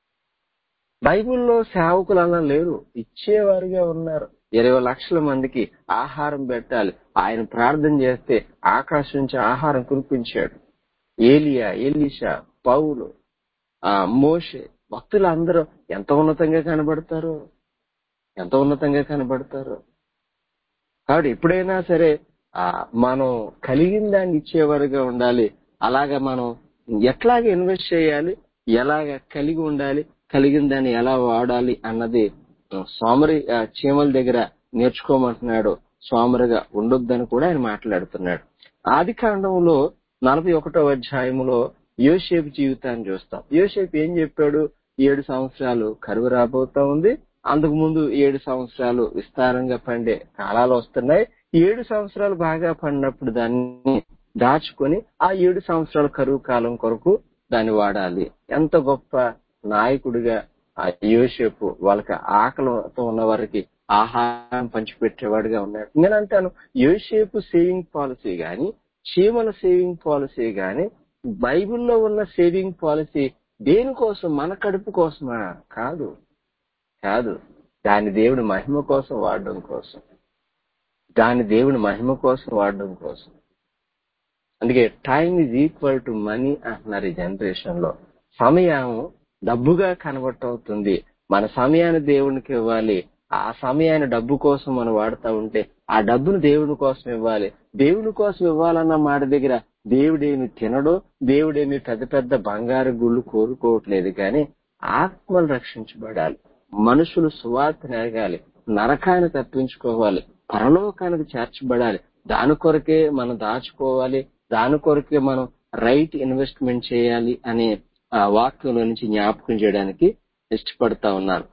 బైబిల్లో సేవకులు అలా లేరు ఇచ్చేవారుగా ఉన్నారు ఇరవై లక్షల మందికి ఆహారం పెట్టాలి ఆయన ప్రార్థన చేస్తే ఆకాశం నుంచి ఆహారం కురిపించాడు ఏలియా ఎలీషా పౌలు ఆ మోషే భక్తులు అందరూ ఎంత ఉన్నతంగా కనబడతారు ఎంత ఉన్నతంగా కనబడతారు కాబట్టి ఎప్పుడైనా సరే ఆ మనం కలిగిన దాన్ని ఇచ్చేవారుగా ఉండాలి అలాగా మనం ఎట్లాగ ఇన్వెస్ట్ చేయాలి ఎలాగ కలిగి ఉండాలి కలిగిన దాన్ని ఎలా వాడాలి అన్నది ఆ, సోమరి ఆ, చీమల దగ్గర నేర్చుకోమంటున్నాడు సోమరిగా ఉండొద్దని కూడా ఆయన మాట్లాడుతున్నాడు ఆది కాండంలో నలభై ఒకటో అధ్యాయంలో యోసేపు జీవితాన్ని చూస్తాం యోసేపు ఏం చెప్పాడు ఏడు సంవత్సరాలు కరువు రాబోతా ఉంది అందుకు ముందు ఏడు సంవత్సరాలు విస్తారంగా పండే కాలాలు వస్తున్నాయి ఏడు సంవత్సరాలు బాగా పండినప్పుడు దాన్ని దాచుకొని ఆ ఏడు సంవత్సరాల కరువు కాలం కొరకు దాన్ని వాడాలి ఎంత గొప్ప నాయకుడిగా ఆ యోసేపు వాళ్ళకి ఆకలితో ఉన్న వారికి ఆహారం పంచిపెట్టేవాడిగా ఉన్నాడు నేను అంటాను యోసేపు సేవింగ్ పాలసీ గాని చీమల సేవింగ్ పాలసీ గాని బైబిల్లో ఉన్న సేవింగ్ పాలసీ దేనికోసం మన కడుపు కోసమా కాదు కాదు దాని దేవుడి మహిమ కోసం వాడడం కోసం దాని దేవుడి మహిమ కోసం వాడడం కోసం అందుకే time is equal to money అంటున్నారు ఈ జనరేషన్ లో సమయం డబ్బుగా కన్వర్ట్ అవుతుంది మన సమయాన్ని దేవునికి ఇవ్వాలి ఆ సమయాన్ని డబ్బు కోసం మనం వాడుతూ ఉంటే ఆ డబ్బును దేవుని కోసం ఇవ్వాలి దేవుని కోసం ఇవ్వాలన్న మాట దగ్గర దేవుడేమి తినడో దేవుడేమి పెద్ద పెద్ద బంగారు గుళ్ళు కోరుకోవట్లేదు కానీ ఆత్మలు రక్షించబడాలి మనుషులు సువార్త నెరగాలి నరకాన్ని తప్పించుకోవాలి పరలోకానికి చేర్చబడాలి దాని కొరకే మనం దాచుకోవాలి దాని కొరకే మనం రైట్ ఇన్వెస్ట్మెంట్ చేయాలి అనే ఆ వాక్యంలో నుంచి జ్ఞాపకం చేయడానికి ఇష్టపడతా ఉన్నాను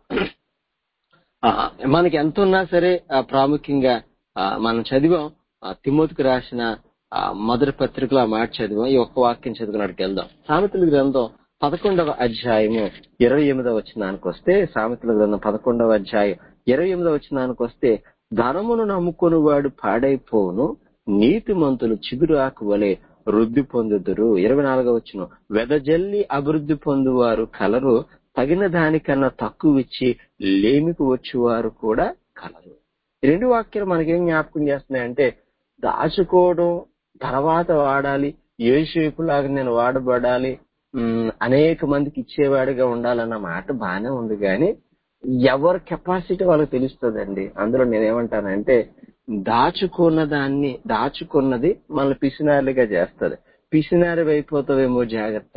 ఆ, మనకి ఎంత ఉన్నా సరే ఆ, ప్రాముఖ్యంగా ఆ, మనం చదివాం ఆ, తిమోతికి రాసిన ఆ మొదటి పత్రికలో ఆ మాట చదివాం ఈ ఒక్క వాక్యం చదువుకున్నట్టుకు వెళ్దాం సామెతల గ్రంథం పదకొండవ అధ్యాయము ఇరవై ఎనిమిదవ వచ్చినానికి వస్తే సామెతల గ్రంథం పదకొండవ అధ్యాయం ఇరవై ఎనిమిదవ వచ్చినానికి వస్తే ధనమును నమ్ముకుని వాడు పాడైపోను నీతిమంతులు చిగురు ఆకు వలె వృద్ధి పొందుదురు ఇరవై నాలుగవ వచ్చిన వెదజల్లి అభివృద్ధి పొందువారు కలరు తగిన దానికన్నా తక్కువ ఇచ్చి లేమికి వచ్చేవారు కూడా కలరు ఈ రెండు వాక్యాలు మనకేం జ్ఞాపకం చేస్తున్నాయంటే దాచుకోవడం తర్వాత వాడాలి ఏ షేపు లాగా నేను వాడబడాలి ఉమ్, అనేక మందికి ఇచ్చేవాడిగా ఉండాలన్న మాట బానే ఉంది కానీ ఎవరి కెపాసిటీ వాళ్ళకి తెలుస్తుందండి అందులో నేనేమంటానంటే దాచుకున్న దాన్ని దాచుకున్నది మనల్ని పిసినారులుగా చేస్తుంది పిసినారి అయిపోతావేమో జాగ్రత్త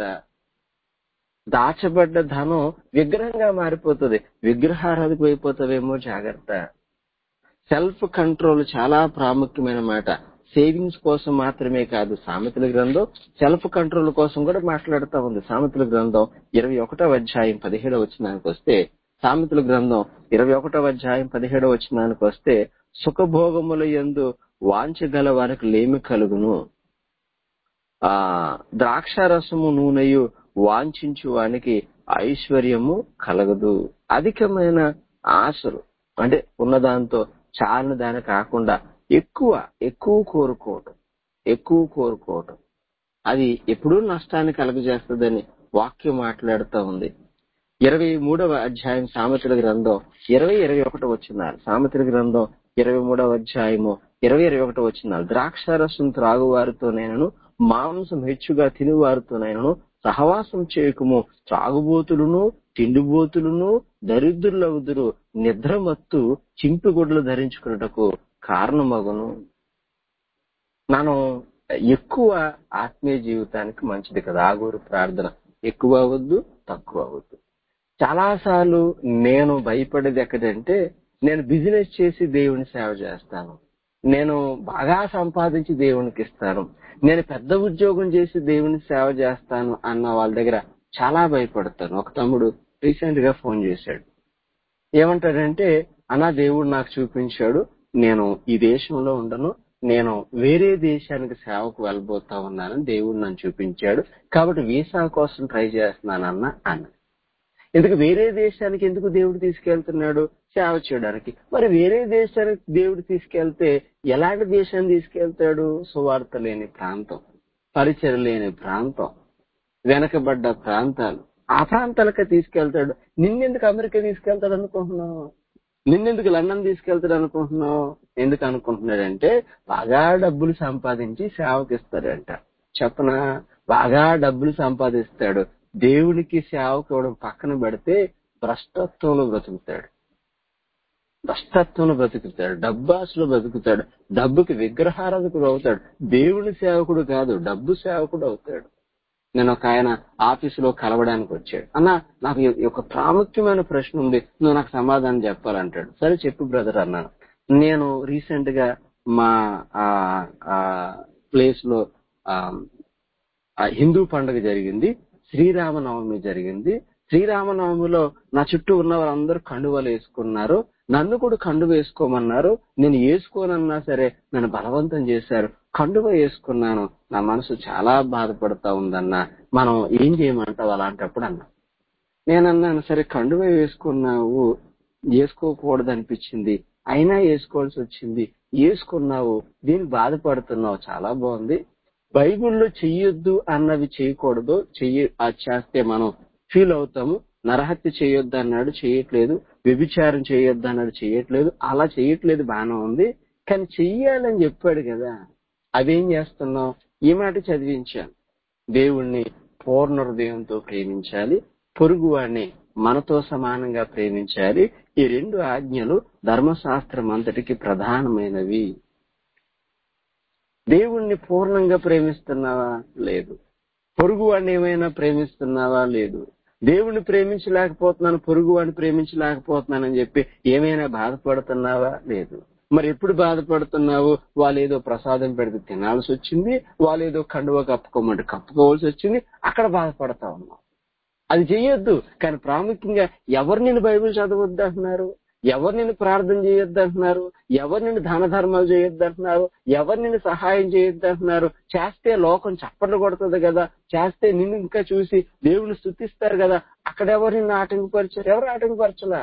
దాచబడ్డ ధనం విగ్రహంగా మారిపోతుంది విగ్రహారాధకు అయిపోతావేమో జాగ్రత్త సెల్ఫ్ కంట్రోల్ చాలా ప్రాముఖ్యమైన మాట సేవింగ్స్ కోసం మాత్రమే కాదు సామెతల గ్రంథం సెల్ఫ్ కంట్రోల్ కోసం కూడా మాట్లాడుతూ ఉంది సామెతల గ్రంథం ఇరవై ఒకటో అధ్యాయం పదిహేడవ వచ్చినానికి వస్తే సామెతల గ్రంథం ఇరవై ఒకటో అధ్యాయం పదిహేడవ వచ్చినానికి వస్తే సుఖభోగముల యందు వాంచగల వారికి లేమి కలుగును ఆ ద్రాక్షారసము నూనెయు వాంఛించు వానికి ఐశ్వర్యము కలగదు అధికమైన ఆశలు అంటే ఉన్నదాంతో చాలిన దాని కాకుండా ఎక్కువ ఎక్కువ కోరుకోవటం ఎక్కువ కోరుకోవటం అది ఎప్పుడూ నష్టాన్ని కలుగజేస్తుందని వాక్యం మాట్లాడుతూ ఉంది ఇరవై మూడవ అధ్యాయం సామెతల గ్రంథం ఇరవై ఇరవై ఒకటి వచ్చినారు సామెతల గ్రంథం ఇరవై మూడవ అధ్యాయము ఇరవై ఇరవై ఒకటి వచ్చినారు ద్రాక్షారసం త్రాగువారితోనైనను మాంసం హెచ్చుగా తినువారితోనైనను సహవాసం చేయకము త్రాగుబోతులను తిండిబోతులను దరిద్రులవుదురు నిద్రమత్తు చింపిగుడ్లు ధరించుకున్నటకు కారణమగును మనం ఎక్కువ ఆత్మీయ జీవితానికి మంచిది కదా ఆగూరు ప్రార్థన ఎక్కువ అవ్వద్దు తక్కువ అవ్వద్దు చాలాసార్లు నేను భయపడేది ఎక్కడంటే నేను బిజినెస్ చేసి దేవుని సేవ చేస్తాను నేను బాగా సంపాదించి దేవునికి ఇస్తాను నేను పెద్ద ఉద్యోగం చేసి దేవుని సేవ చేస్తాను అన్న వాళ్ళ దగ్గర చాలా భయపడతాను ఒక తమ్ముడు రీసెంట్ గా ఫోన్ చేశాడు ఏమంటాడంటే అన్నా దేవుడు నాకు చూపించాడు నేను ఈ దేశంలో ఉండను నేను వేరే దేశానికి సేవకు వెళ్ళబోతా ఉన్నానని దేవుడు నన్ను చూపించాడు కాబట్టి వీసా కోసం ట్రై చేస్తున్నానన్న అన్న ఎందుకు వేరే దేశానికి ఎందుకు దేవుడు తీసుకెళ్తున్నాడు సేవ చేయడానికి మరి వేరే దేశానికి దేవుడు తీసుకెళ్తే ఎలాంటి దేశాన్ని తీసుకెళ్తాడు సువార్త లేని ప్రాంతం పరిచయం లేని ప్రాంతం వెనకబడ్డ ప్రాంతాలు ఆ ప్రాంతాలకే తీసుకెళ్తాడు నిన్నెందుకు అమెరికా తీసుకెళ్తాడు అనుకుంటున్నావు నిన్నెందుకు లండన్ తీసుకెళ్తాడు అనుకుంటున్నావు ఎందుకు అనుకుంటున్నాడంటే బాగా డబ్బులు సంపాదించి సేవకి ఇస్తాడంట చెప్పనా బాగా డబ్బులు సంపాదిస్తాడు దేవునికి సేవకు ఇవ్వడం పక్కన పెడితే భ్రష్టత్వంలో బ్రతుకుతాడు భ్రష్టత్వంలో బ్రతుకుతాడు డబ్బాసులో బ్రతుకుతాడు డబ్బుకి విగ్రహారాధకుడు అవుతాడు దేవుని సేవకుడు కాదు డబ్బు సేవకుడు అవుతాడు నేను ఒక ఆయన ఆఫీసులో కలవడానికి వచ్చాడు అన్న నాకు ఈ- ఈ ఒక ప్రాముఖ్యమైన ప్రశ్న ఉంది నువ్వు నాకు సమాధానం చెప్పాలంటాడు సరే చెప్పు బ్రదర్ అన్నాను నేను రీసెంట్ గా మా ప్లేస్ లో ఆ, ఆ హిందూ పండుగ జరిగింది శ్రీరామనవమి జరిగింది శ్రీరామనవమిలో నా చుట్టూ ఉన్న వాళ్ళందరూ కండువలు వేసుకున్నారు నన్ను కూడా కండువ వేసుకోమన్నారు నేను వేసుకోనన్నా సరే నన్ను బలవంతం చేశారు కండువ వేసుకున్నాను నా మనసు చాలా బాధపడతా ఉందన్నా మనం ఏం చేయమంటావు అలాంటప్పుడు అన్నా నేనన్నాను సరే కండువ వేసుకున్నావు వేసుకోకూడదు అనిపించింది అయినా వేసుకోవాల్సి వచ్చింది వేసుకున్నావు దీనికి బాధపడుతున్నావు చాలా బాగుంది బైబిల్లో చెయ్యొద్దు అన్నవి చేయకూడదు చెయ్యి అది చేస్తే మనం ఫీల్ అవుతాము నరహత్య చేయొద్దు అన్నాడు చేయట్లేదు వ్యభిచారం చేయొద్దు అన్నాడు చేయట్లేదు అలా చేయట్లేదు బాగానే ఉంది కానీ చెయ్యాలని చెప్పాడు కదా అదేం చేస్తున్నావు ఈ మాట చదివించాను దేవుణ్ణి పూర్ణ హృదయంతో ప్రేమించాలి పొరుగు వాడిని మనతో సమానంగా ప్రేమించాలి ఈ రెండు ఆజ్ఞలు ధర్మశాస్త్రం అంతటికి ప్రధానమైనవి దేవుణ్ణి పూర్ణంగా ప్రేమిస్తున్నావా లేదు పొరుగు వాడిని ఏమైనా ప్రేమిస్తున్నావా లేదు దేవుణ్ణి ప్రేమించలేకపోతున్నాను పొరుగు వాడిని ప్రేమించలేకపోతున్నానని చెప్పి ఏమైనా బాధపడుతున్నావా లేదు మరి ఎప్పుడు బాధపడుతున్నావు వాళ్ళు ఏదో ప్రసాదం పెడితే తినాల్సి వచ్చింది వాళ్ళు ఏదో కండువ కప్పుకోమంటే కప్పుకోవాల్సి వచ్చింది అక్కడ బాధపడతా ఉన్నావు అది చెయ్యొద్దు కానీ ప్రాముఖ్యంగా ఎవరు నేను బైబిల్ చదవద్దు అంటున్నారు ఎవరు నిన్ను ప్రార్థన చేయొద్దు అంటున్నారు ఎవరు నిన్ను దాన ధర్మాలు చేయొద్దు అంటున్నారు ఎవరు నిన్ను సహాయం చేయొద్దు అంటున్నారు చేస్తే లోకం చప్పట్లు కొడుతుంది కదా చేస్తే నిన్ను ఇంకా చూసి దేవుని స్థుతిస్తారు కదా అక్కడ ఎవరు నిన్ను ఆటంకపరిచారు ఎవరు ఆటంకపరచలా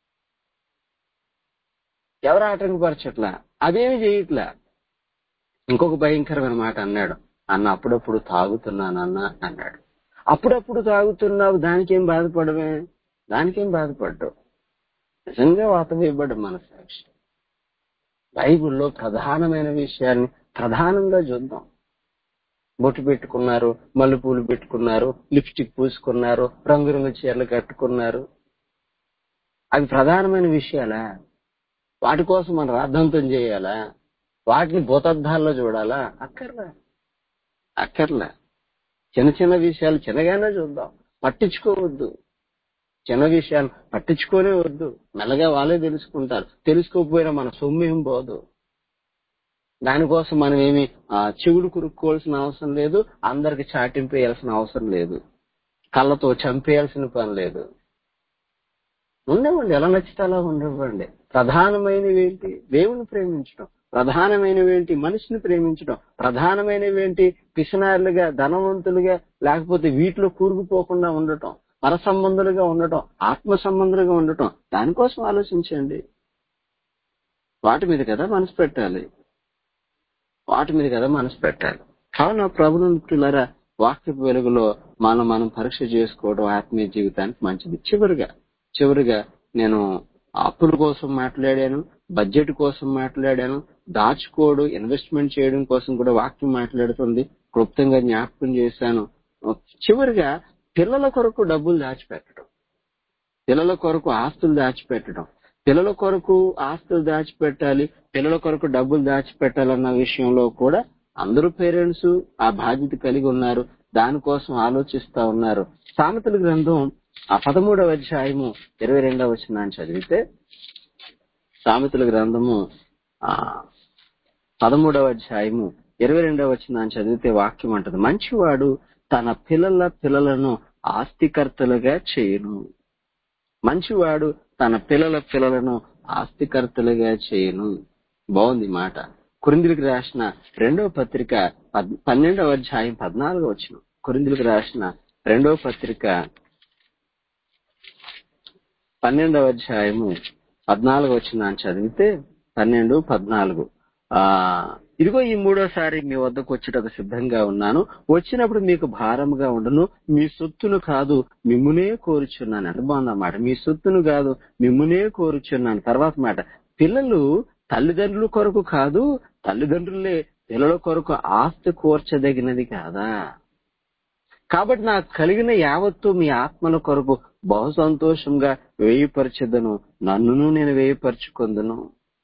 ఎవరు ఆటంకపరచట్లా అదేమి చేయట్లా ఇంకొక భయంకరమైన మాట అన్నాడు అన్న అప్పుడప్పుడు తాగుతున్నానన్న అన్నాడు అప్పుడప్పుడు తాగుతున్నావు దానికేం బాధపడమే దానికేం బాధపడ్డావు నిజంగా వాత వేయబడ్డ మనసాక్షి బైబిల్లో ప్రధానమైన విషయాన్ని ప్రధానంగా చూద్దాం బొట్టు పెట్టుకున్నారు మల్లెపూలు పెట్టుకున్నారు లిప్స్టిక్ పూసుకున్నారు రంగురంగు చీరలు కట్టుకున్నారు అవి ప్రధానమైన విషయాలా వాటి కోసం మనం రాద్ధాంతం చేయాలా వాటిని భూతద్దాల్లో చూడాలా అక్కర్లా అక్కర్లా చిన్న చిన్న విషయాలు చిన్నగానే చూద్దాం పట్టించుకోవద్దు చిన్న విషయాలు పట్టించుకోనే వద్దు మెల్లగా వాళ్ళే తెలుసుకుంటారు తెలుసుకోకపోయినా మన సొమ్ము ఏం పోదు దానికోసం మనం ఏమి ఆ, చెవుడు కురుక్కోవాల్సిన అవసరం లేదు అందరికి చాటింపేయాల్సిన అవసరం లేదు కళ్ళతో చంపేయాల్సిన పని లేదు ఉండవండి ఎలా నచ్చితే అలా ఉండవండి ప్రధానమైనవి ఏంటి దేవుని ప్రేమించడం ప్రధానమైనవి ఏంటి మనిషిని ప్రేమించడం ప్రధానమైనవి ఏంటి పిసినారులుగా ధనవంతులుగా లేకపోతే వీటిలో కూరుకుపోకుండా ఉండటం పర సంబంధులుగా ఉండటం ఆత్మ సంబంధులుగా ఉండటం దానికోసం ఆలోచించండి వాటి మీద కదా మనసు పెట్టాలి వాటి మీద కదా మనసు పెట్టాలి కావున ప్రభుత్వ వాక్యపు వెలుగులో మనం మనం పరీక్ష చేసుకోవడం ఆత్మీయ జీవితానికి మంచిది చివరిగా చివరిగా నేను అప్పుల కోసం మాట్లాడాను బడ్జెట్ కోసం మాట్లాడాను దాచుకోడు ఇన్వెస్ట్మెంట్ చేయడం కోసం కూడా వాక్యం మాట్లాడుతుంది క్లుప్తంగా జ్ఞాపకం చేశాను చివరిగా పిల్లల కొరకు డబ్బులు దాచిపెట్టడం పిల్లల కొరకు ఆస్తులు దాచిపెట్టడం పిల్లల కొరకు ఆస్తులు దాచిపెట్టాలి పిల్లల కొరకు డబ్బులు దాచిపెట్టాలన్న విషయంలో కూడా అందరూ పేరెంట్స్ ఆ బాధ్యత కలిగి ఉన్నారు దానికోసం ఆలోచిస్తా ఉన్నారు సామెతల గ్రంథం ఆ పదమూడవ అధ్యాయము ఇరవై రెండవ వచనాన్ని చదివితే సామెతల గ్రంథము ఆ పదమూడవ అధ్యాయము ఇరవై రెండవ వచనాన్ని చదివితే వాక్యం అంటది మంచివాడు తన పిల్లల పిల్లలను ఆస్తికర్తలుగా చేయును మంచివాడు తన పిల్లల పిల్లలను ఆస్తికర్తలుగా చేయను బాగుంది ఈ మాట కురిందులకు రాసిన రెండవ పత్రిక పద్- పన్నెండవ అధ్యాయం పద్నాలుగో వచ్చిన కురిందులకు రాసిన రెండవ పత్రిక పన్నెండవ అధ్యాయము పద్నాలుగు వచ్చిన చదివితే పన్నెండు పద్నాలుగు ఆ ఇదిగో ఈ మూడోసారి మీ వద్దకు వచ్చేటకు సిద్ధంగా ఉన్నాను వచ్చినప్పుడు మీకు భారముగా ఉండను మీ సొత్తును కాదు మిమ్మునే కోరుచున్నాను ఎంత బాగుందన్నమాట మీ సొత్తును కాదు మిమ్మునే కోరుచున్నాను తర్వాత మాట పిల్లలు తల్లిదండ్రుల కొరకు కాదు తల్లిదండ్రులే పిల్లల కొరకు ఆస్తి కోర్చదగినది కాదా కాబట్టి నాకు కలిగిన యావత్తు మీ ఆత్మల కొరకు బహు సంతోషంగా వేయపరచదను నన్నును నేను వేయపరచుకుందును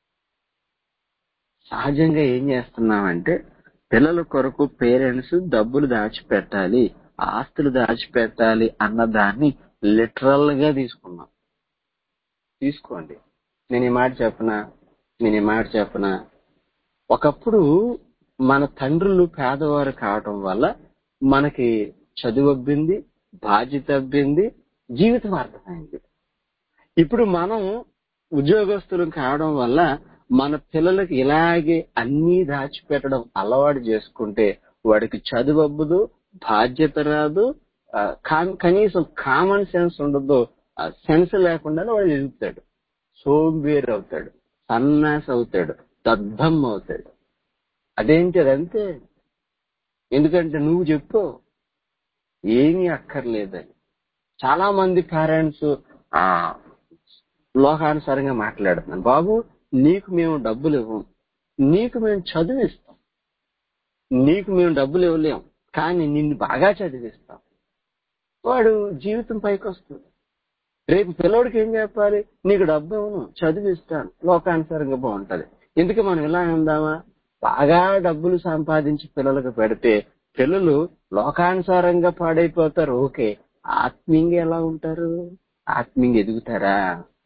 సహజంగా ఏం చేస్తున్నామంటే పిల్లల కొరకు పేరెంట్స్ డబ్బులు దాచిపెట్టాలి ఆస్తులు దాచిపెట్టాలి అన్న దాన్ని లిటరల్ గా తీసుకున్నాం తీసుకోండి నేను ఈ మాట చెప్పనా నేను ఈ మాట చెప్పనా ఒకప్పుడు మన తండ్రులు పేదవారు కావటం వల్ల మనకి చదువు అబ్బింది బాధ్యత అబ్బింది జీవితం అర్థమైంది ఇప్పుడు మనం ఉద్యోగస్తులు కావడం వల్ల మన పిల్లలకి ఇలాగే అన్నీ దాచిపెట్టడం అలవాటు చేసుకుంటే వాడికి చదువు అబ్బదు బాధ్యత రాదు ఆ, కా- కనీసం కామన్ సెన్స్ ఉండదు సెన్స్ లేకుండానే వాడు ఎదుగుతాడు సోంబేరు అవుతాడు సన్నాసి అవుతాడు దద్దమ్మ అవుతాడు అదేంటి అదంతే ఎందుకంటే నువ్వు చెప్పు ఏమీ అక్కర్లేదని చాలా మంది పేరెంట్స్ ఆ లోకానుసారంగా మాట్లాడుతున్నాను బాబు నీకు మేము డబ్బులు ఇవ్వం నీకు మేము చదివిస్తాం నీకు మేము డబ్బులు ఇవ్వలేం కానీ నిన్ను బాగా చదివిస్తాం వాడు జీవితం పైకి వస్తుంది రేపు పిల్లోడికి ఏం చెప్పాలి నీకు డబ్బు ఇవ్వను చదివిస్తాను లోకానుసారంగా బాగుంటది ఎందుకు మనం ఇలా ఉందామా బాగా డబ్బులు సంపాదించి పిల్లలకు పెడితే పిల్లలు లోకానుసారంగా పాడైపోతారు ఓకే ఆత్మీయంగా ఎలా ఉంటారు ఆత్మీయంగా ఎదుగుతారా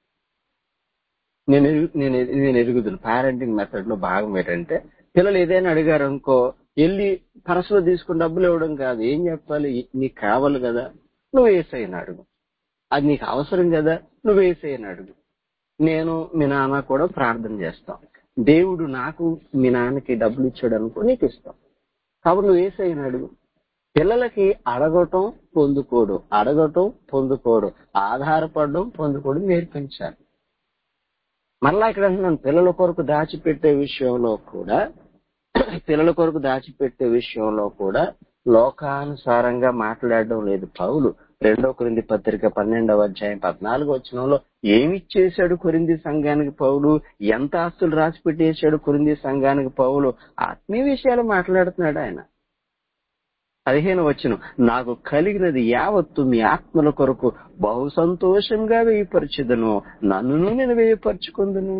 నేను ఎరుగు- నేను ఎరు- నేను ఎరుగుదును పారెంటింగ్ మెథడ్ లో భాగం ఏంటంటే పిల్లలు ఏదైనా అడిగారు అనుకో వెళ్ళి పరసలో తీసుకుని డబ్బులు ఇవ్వడం కాదు ఏం చెప్పాలి నీకు కావాలి కదా నువ్వు వేసేయని అడుగు అది నీకు అవసరం కదా నువ్వు వేసేయని అడుగు నేను మీ నాన్న కూడా ప్రార్థన చేస్తాం దేవుడు నాకు మీ నాన్నకి డబ్బులు ఇచ్చాడు అనుకో నీకు ఇస్తాం కాబట్టి నువ్వు ఏసైనా అడుగు పిల్లలకి అడగటం పొందుకోడు అడగటం పొందుకోడు ఆధారపడడం పొందుకోవడం నేర్పించాలి మరలా ఇక్కడ అంటున్నాను పిల్లల కొరకు దాచిపెట్టే విషయంలో కూడా పిల్లల కొరకు దాచిపెట్టే విషయంలో కూడా లోకానుసారంగా మాట్లాడడం లేదు పౌలు రెండో కొరింది పత్రిక పన్నెండవ అధ్యాయం పద్నాలుగో వచనంలో ఏమి చేశాడు కొరింది సంఘానికి పౌలు ఎంత ఆస్తులు రాసి పెట్టేశాడు కొరింది సంఘానికి పౌలు ఆత్మీయ విషయాలు మాట్లాడుతున్నాడు ఆయన పదిహేను వచ్చును నాకు కలిగినది యావత్తు మీ ఆత్మల కొరకు బహు సంతోషంగా వేయపరచుదను నన్ను నేను వేయపరచుకుందును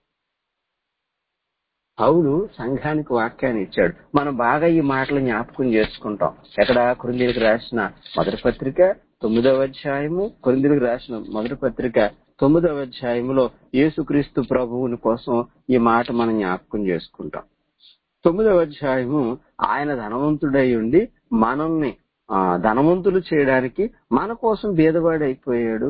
పౌలు సంఘానికి వాక్యాన్ని ఇచ్చాడు మనం బాగా ఈ మాటలు జ్ఞాపకం చేసుకుంటాం ఎక్కడ కొరిందీలకు రాసిన మొదటి పత్రిక తొమ్మిదవ అధ్యాయము కొరిందీలకు రాసిన మొదటి పత్రిక తొమ్మిదవ అధ్యాయములో యేసుక్రీస్తు ప్రభువుని కోసం ఈ మాట మనం జ్ఞాపకం చేసుకుంటాం తొమ్మిదవ అధ్యాయము ఆయన ధనవంతుడై ఉండి మనల్ని ఆ, ధనవంతులు చేయడానికి మన కోసం భేదవాడైపోయాడు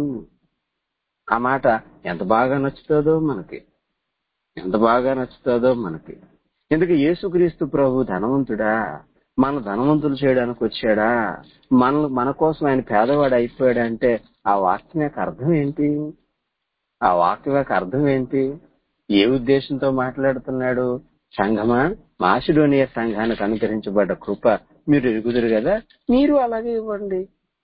ఆ మాట ఎంత బాగా నచ్చుతుందో మనకి ఎంత బాగా నచ్చుతుందో మనకి ఎందుకు యేసుక్రీస్తు ప్రభు ధనవంతుడా మన ధనవంతులు చేయడానికి వచ్చాడా మన మన కోసం ఆయన పేదవాడు అయిపోయాడంటే ఆ వాక్యం యొక్క అర్థం ఏంటి ఆ వాక్యం యొక్క అర్థం ఏంటి ఏ ఉద్దేశంతో మాట్లాడుతున్నాడు సంఘమా మాసిడోనియా సంఘానికి అనుకరించబడ్డ కృప మీరు ఎరుగుదురు కదా మీరు అలాగే ఇవ్వండి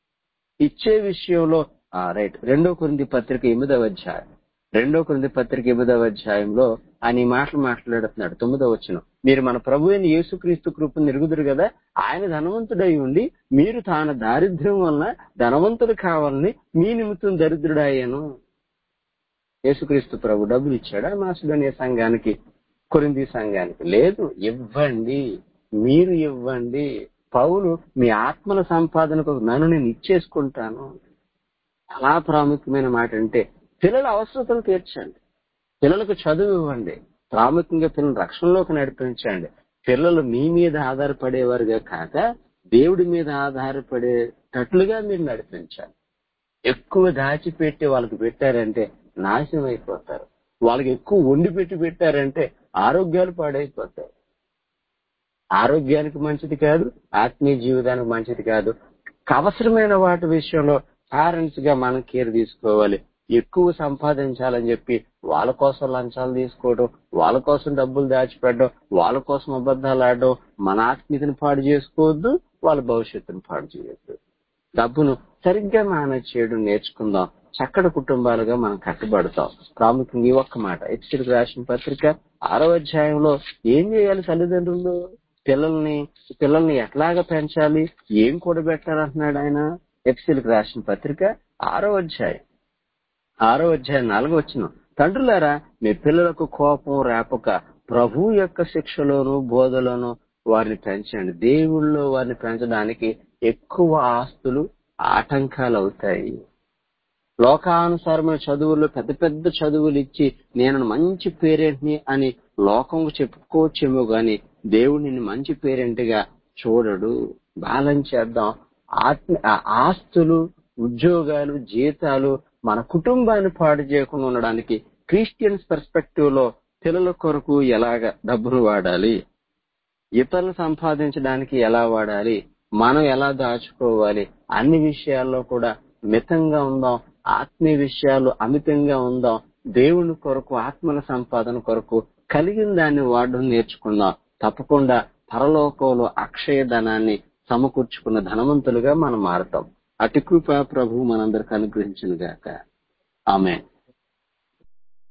ఇచ్చే విషయంలో ఆ రైట్ రెండో కొరింది పత్రిక ఎనిమిదవ అధ్యాయం రెండో కొరింది పత్రిక ఎనిమిదవ అధ్యాయంలో ఆయన ఈ మాటలు మాట్లాడుతున్నాడు తొమ్మిదవ వచ్చిన మీరు మన ప్రభు అయిన యేసుక్రీస్తు కృపను ఎరుగుదురు కదా ఆయన ధనవంతుడై ఉండి మీరు తాను దారిద్ర్యం వలన ధనవంతుడు కావాలని మీ నిమిత్తం దరిద్రుడాయ్యాను యేసుక్రీస్తు ప్రభు డబ్బులు ఇచ్చాడా మాసిడోనియా సంఘానికి కొరింది సంఘానికి లేదు ఇవ్వండి మీరు ఇవ్వండి పౌలు మీ ఆత్మల సంపాదనకు నన్ను నేను ఇచ్చేసుకుంటాను చాలా ప్రాముఖ్యమైన మాట అంటే పిల్లల అవసరతలు తీర్చండి పిల్లలకు చదువు ఇవ్వండి ప్రాముఖ్యంగా పిల్లలు రక్షణలోకి నడిపించండి పిల్లలు మీ మీద ఆధారపడేవారుగా కాక దేవుడి మీద ఆధారపడేటట్లుగా మీరు నడిపించాలి ఎక్కువ దాచిపెట్టి వాళ్ళకి పెట్టారంటే నాశనం అయిపోతారు వాళ్ళకి ఎక్కువ వండి పెట్టి పెట్టారంటే ఆరోగ్యాలు పాడైపోతాయి ఆరోగ్యానికి మంచిది కాదు ఆత్మీయ జీవితానికి మంచిది కాదు అవసరమైన వాటి విషయంలో పేరెంట్స్ గా మనం కేర్ తీసుకోవాలి ఎక్కువ సంపాదించాలని చెప్పి వాళ్ళ కోసం లంచాలు తీసుకోవడం వాళ్ళ కోసం డబ్బులు దాచిపెట్టడం వాళ్ళ కోసం అబద్ధాలు ఆడడం మన ఆత్మీయతను పాడు చేసుకోవద్దు వాళ్ళ భవిష్యత్తును పాడు చేయొద్దు డబ్బును సరిగ్గా మేనేజ్ చేయడం నేర్చుకుందాం చక్కటి కుటుంబాలుగా మనం కట్టుబడతాం ప్రాముఖ్యంగా ఈ ఒక్క మాట ఎపిసిడ్ రాసిన పత్రిక ఆరో అధ్యాయంలో ఏం చేయాలి తల్లిదండ్రులు పిల్లల్ని పిల్లల్ని ఎట్లాగా పెంచాలి ఏం కూడబెట్టాలంటున్నాడు ఆయన ఎపిసిల్కి రాసిన పత్రిక ఆరో అధ్యాయం ఆరో అధ్యాయం నాలుగో వచ్చిన తండ్రులారా మీ పిల్లలకు కోపం రేపక ప్రభు యొక్క శిక్షలోను బోధలోను వారిని పెంచండి దేవుళ్ళో వారిని పెంచడానికి ఎక్కువ ఆస్తులు ఆటంకాలు అవుతాయి లోకానుసారమైన చదువుల్లో పెద్ద పెద్ద చదువులు ఇచ్చి నేను మంచి పేరెంట్ ని అని లోకం చెప్పుకోవచ్చేమో గాని దేవుడు నిన్ను మంచి పేరెంట్ గా చూడడు బ్యాలెన్స్ చేద్దాం ఆత్మ ఆ ఆస్తులు ఉద్యోగాలు జీతాలు మన కుటుంబాన్ని పాడు చేయకుండా ఉండడానికి క్రిస్టియన్స్ పర్స్పెక్టివ్ లో పిల్లల కొరకు ఎలాగ డబ్బును వాడాలి ఇతరులు సంపాదించడానికి ఎలా వాడాలి మనం ఎలా దాచుకోవాలి అన్ని విషయాల్లో కూడా మితంగా ఉందాం ఆత్మీయ విషయాలు అమితంగా ఉందాం దేవుని కొరకు ఆత్మల సంపాదన కొరకు కలిగిన దాన్ని వాడడం నేర్చుకుందాం తప్పకుండా పరలోకంలో అక్షయ ధనాన్ని సమకూర్చుకున్న ధనవంతులుగా మనం మారుతాం అటు కృప ప్రభు మనందరికి అనుగ్రహించిన గాక ఆమె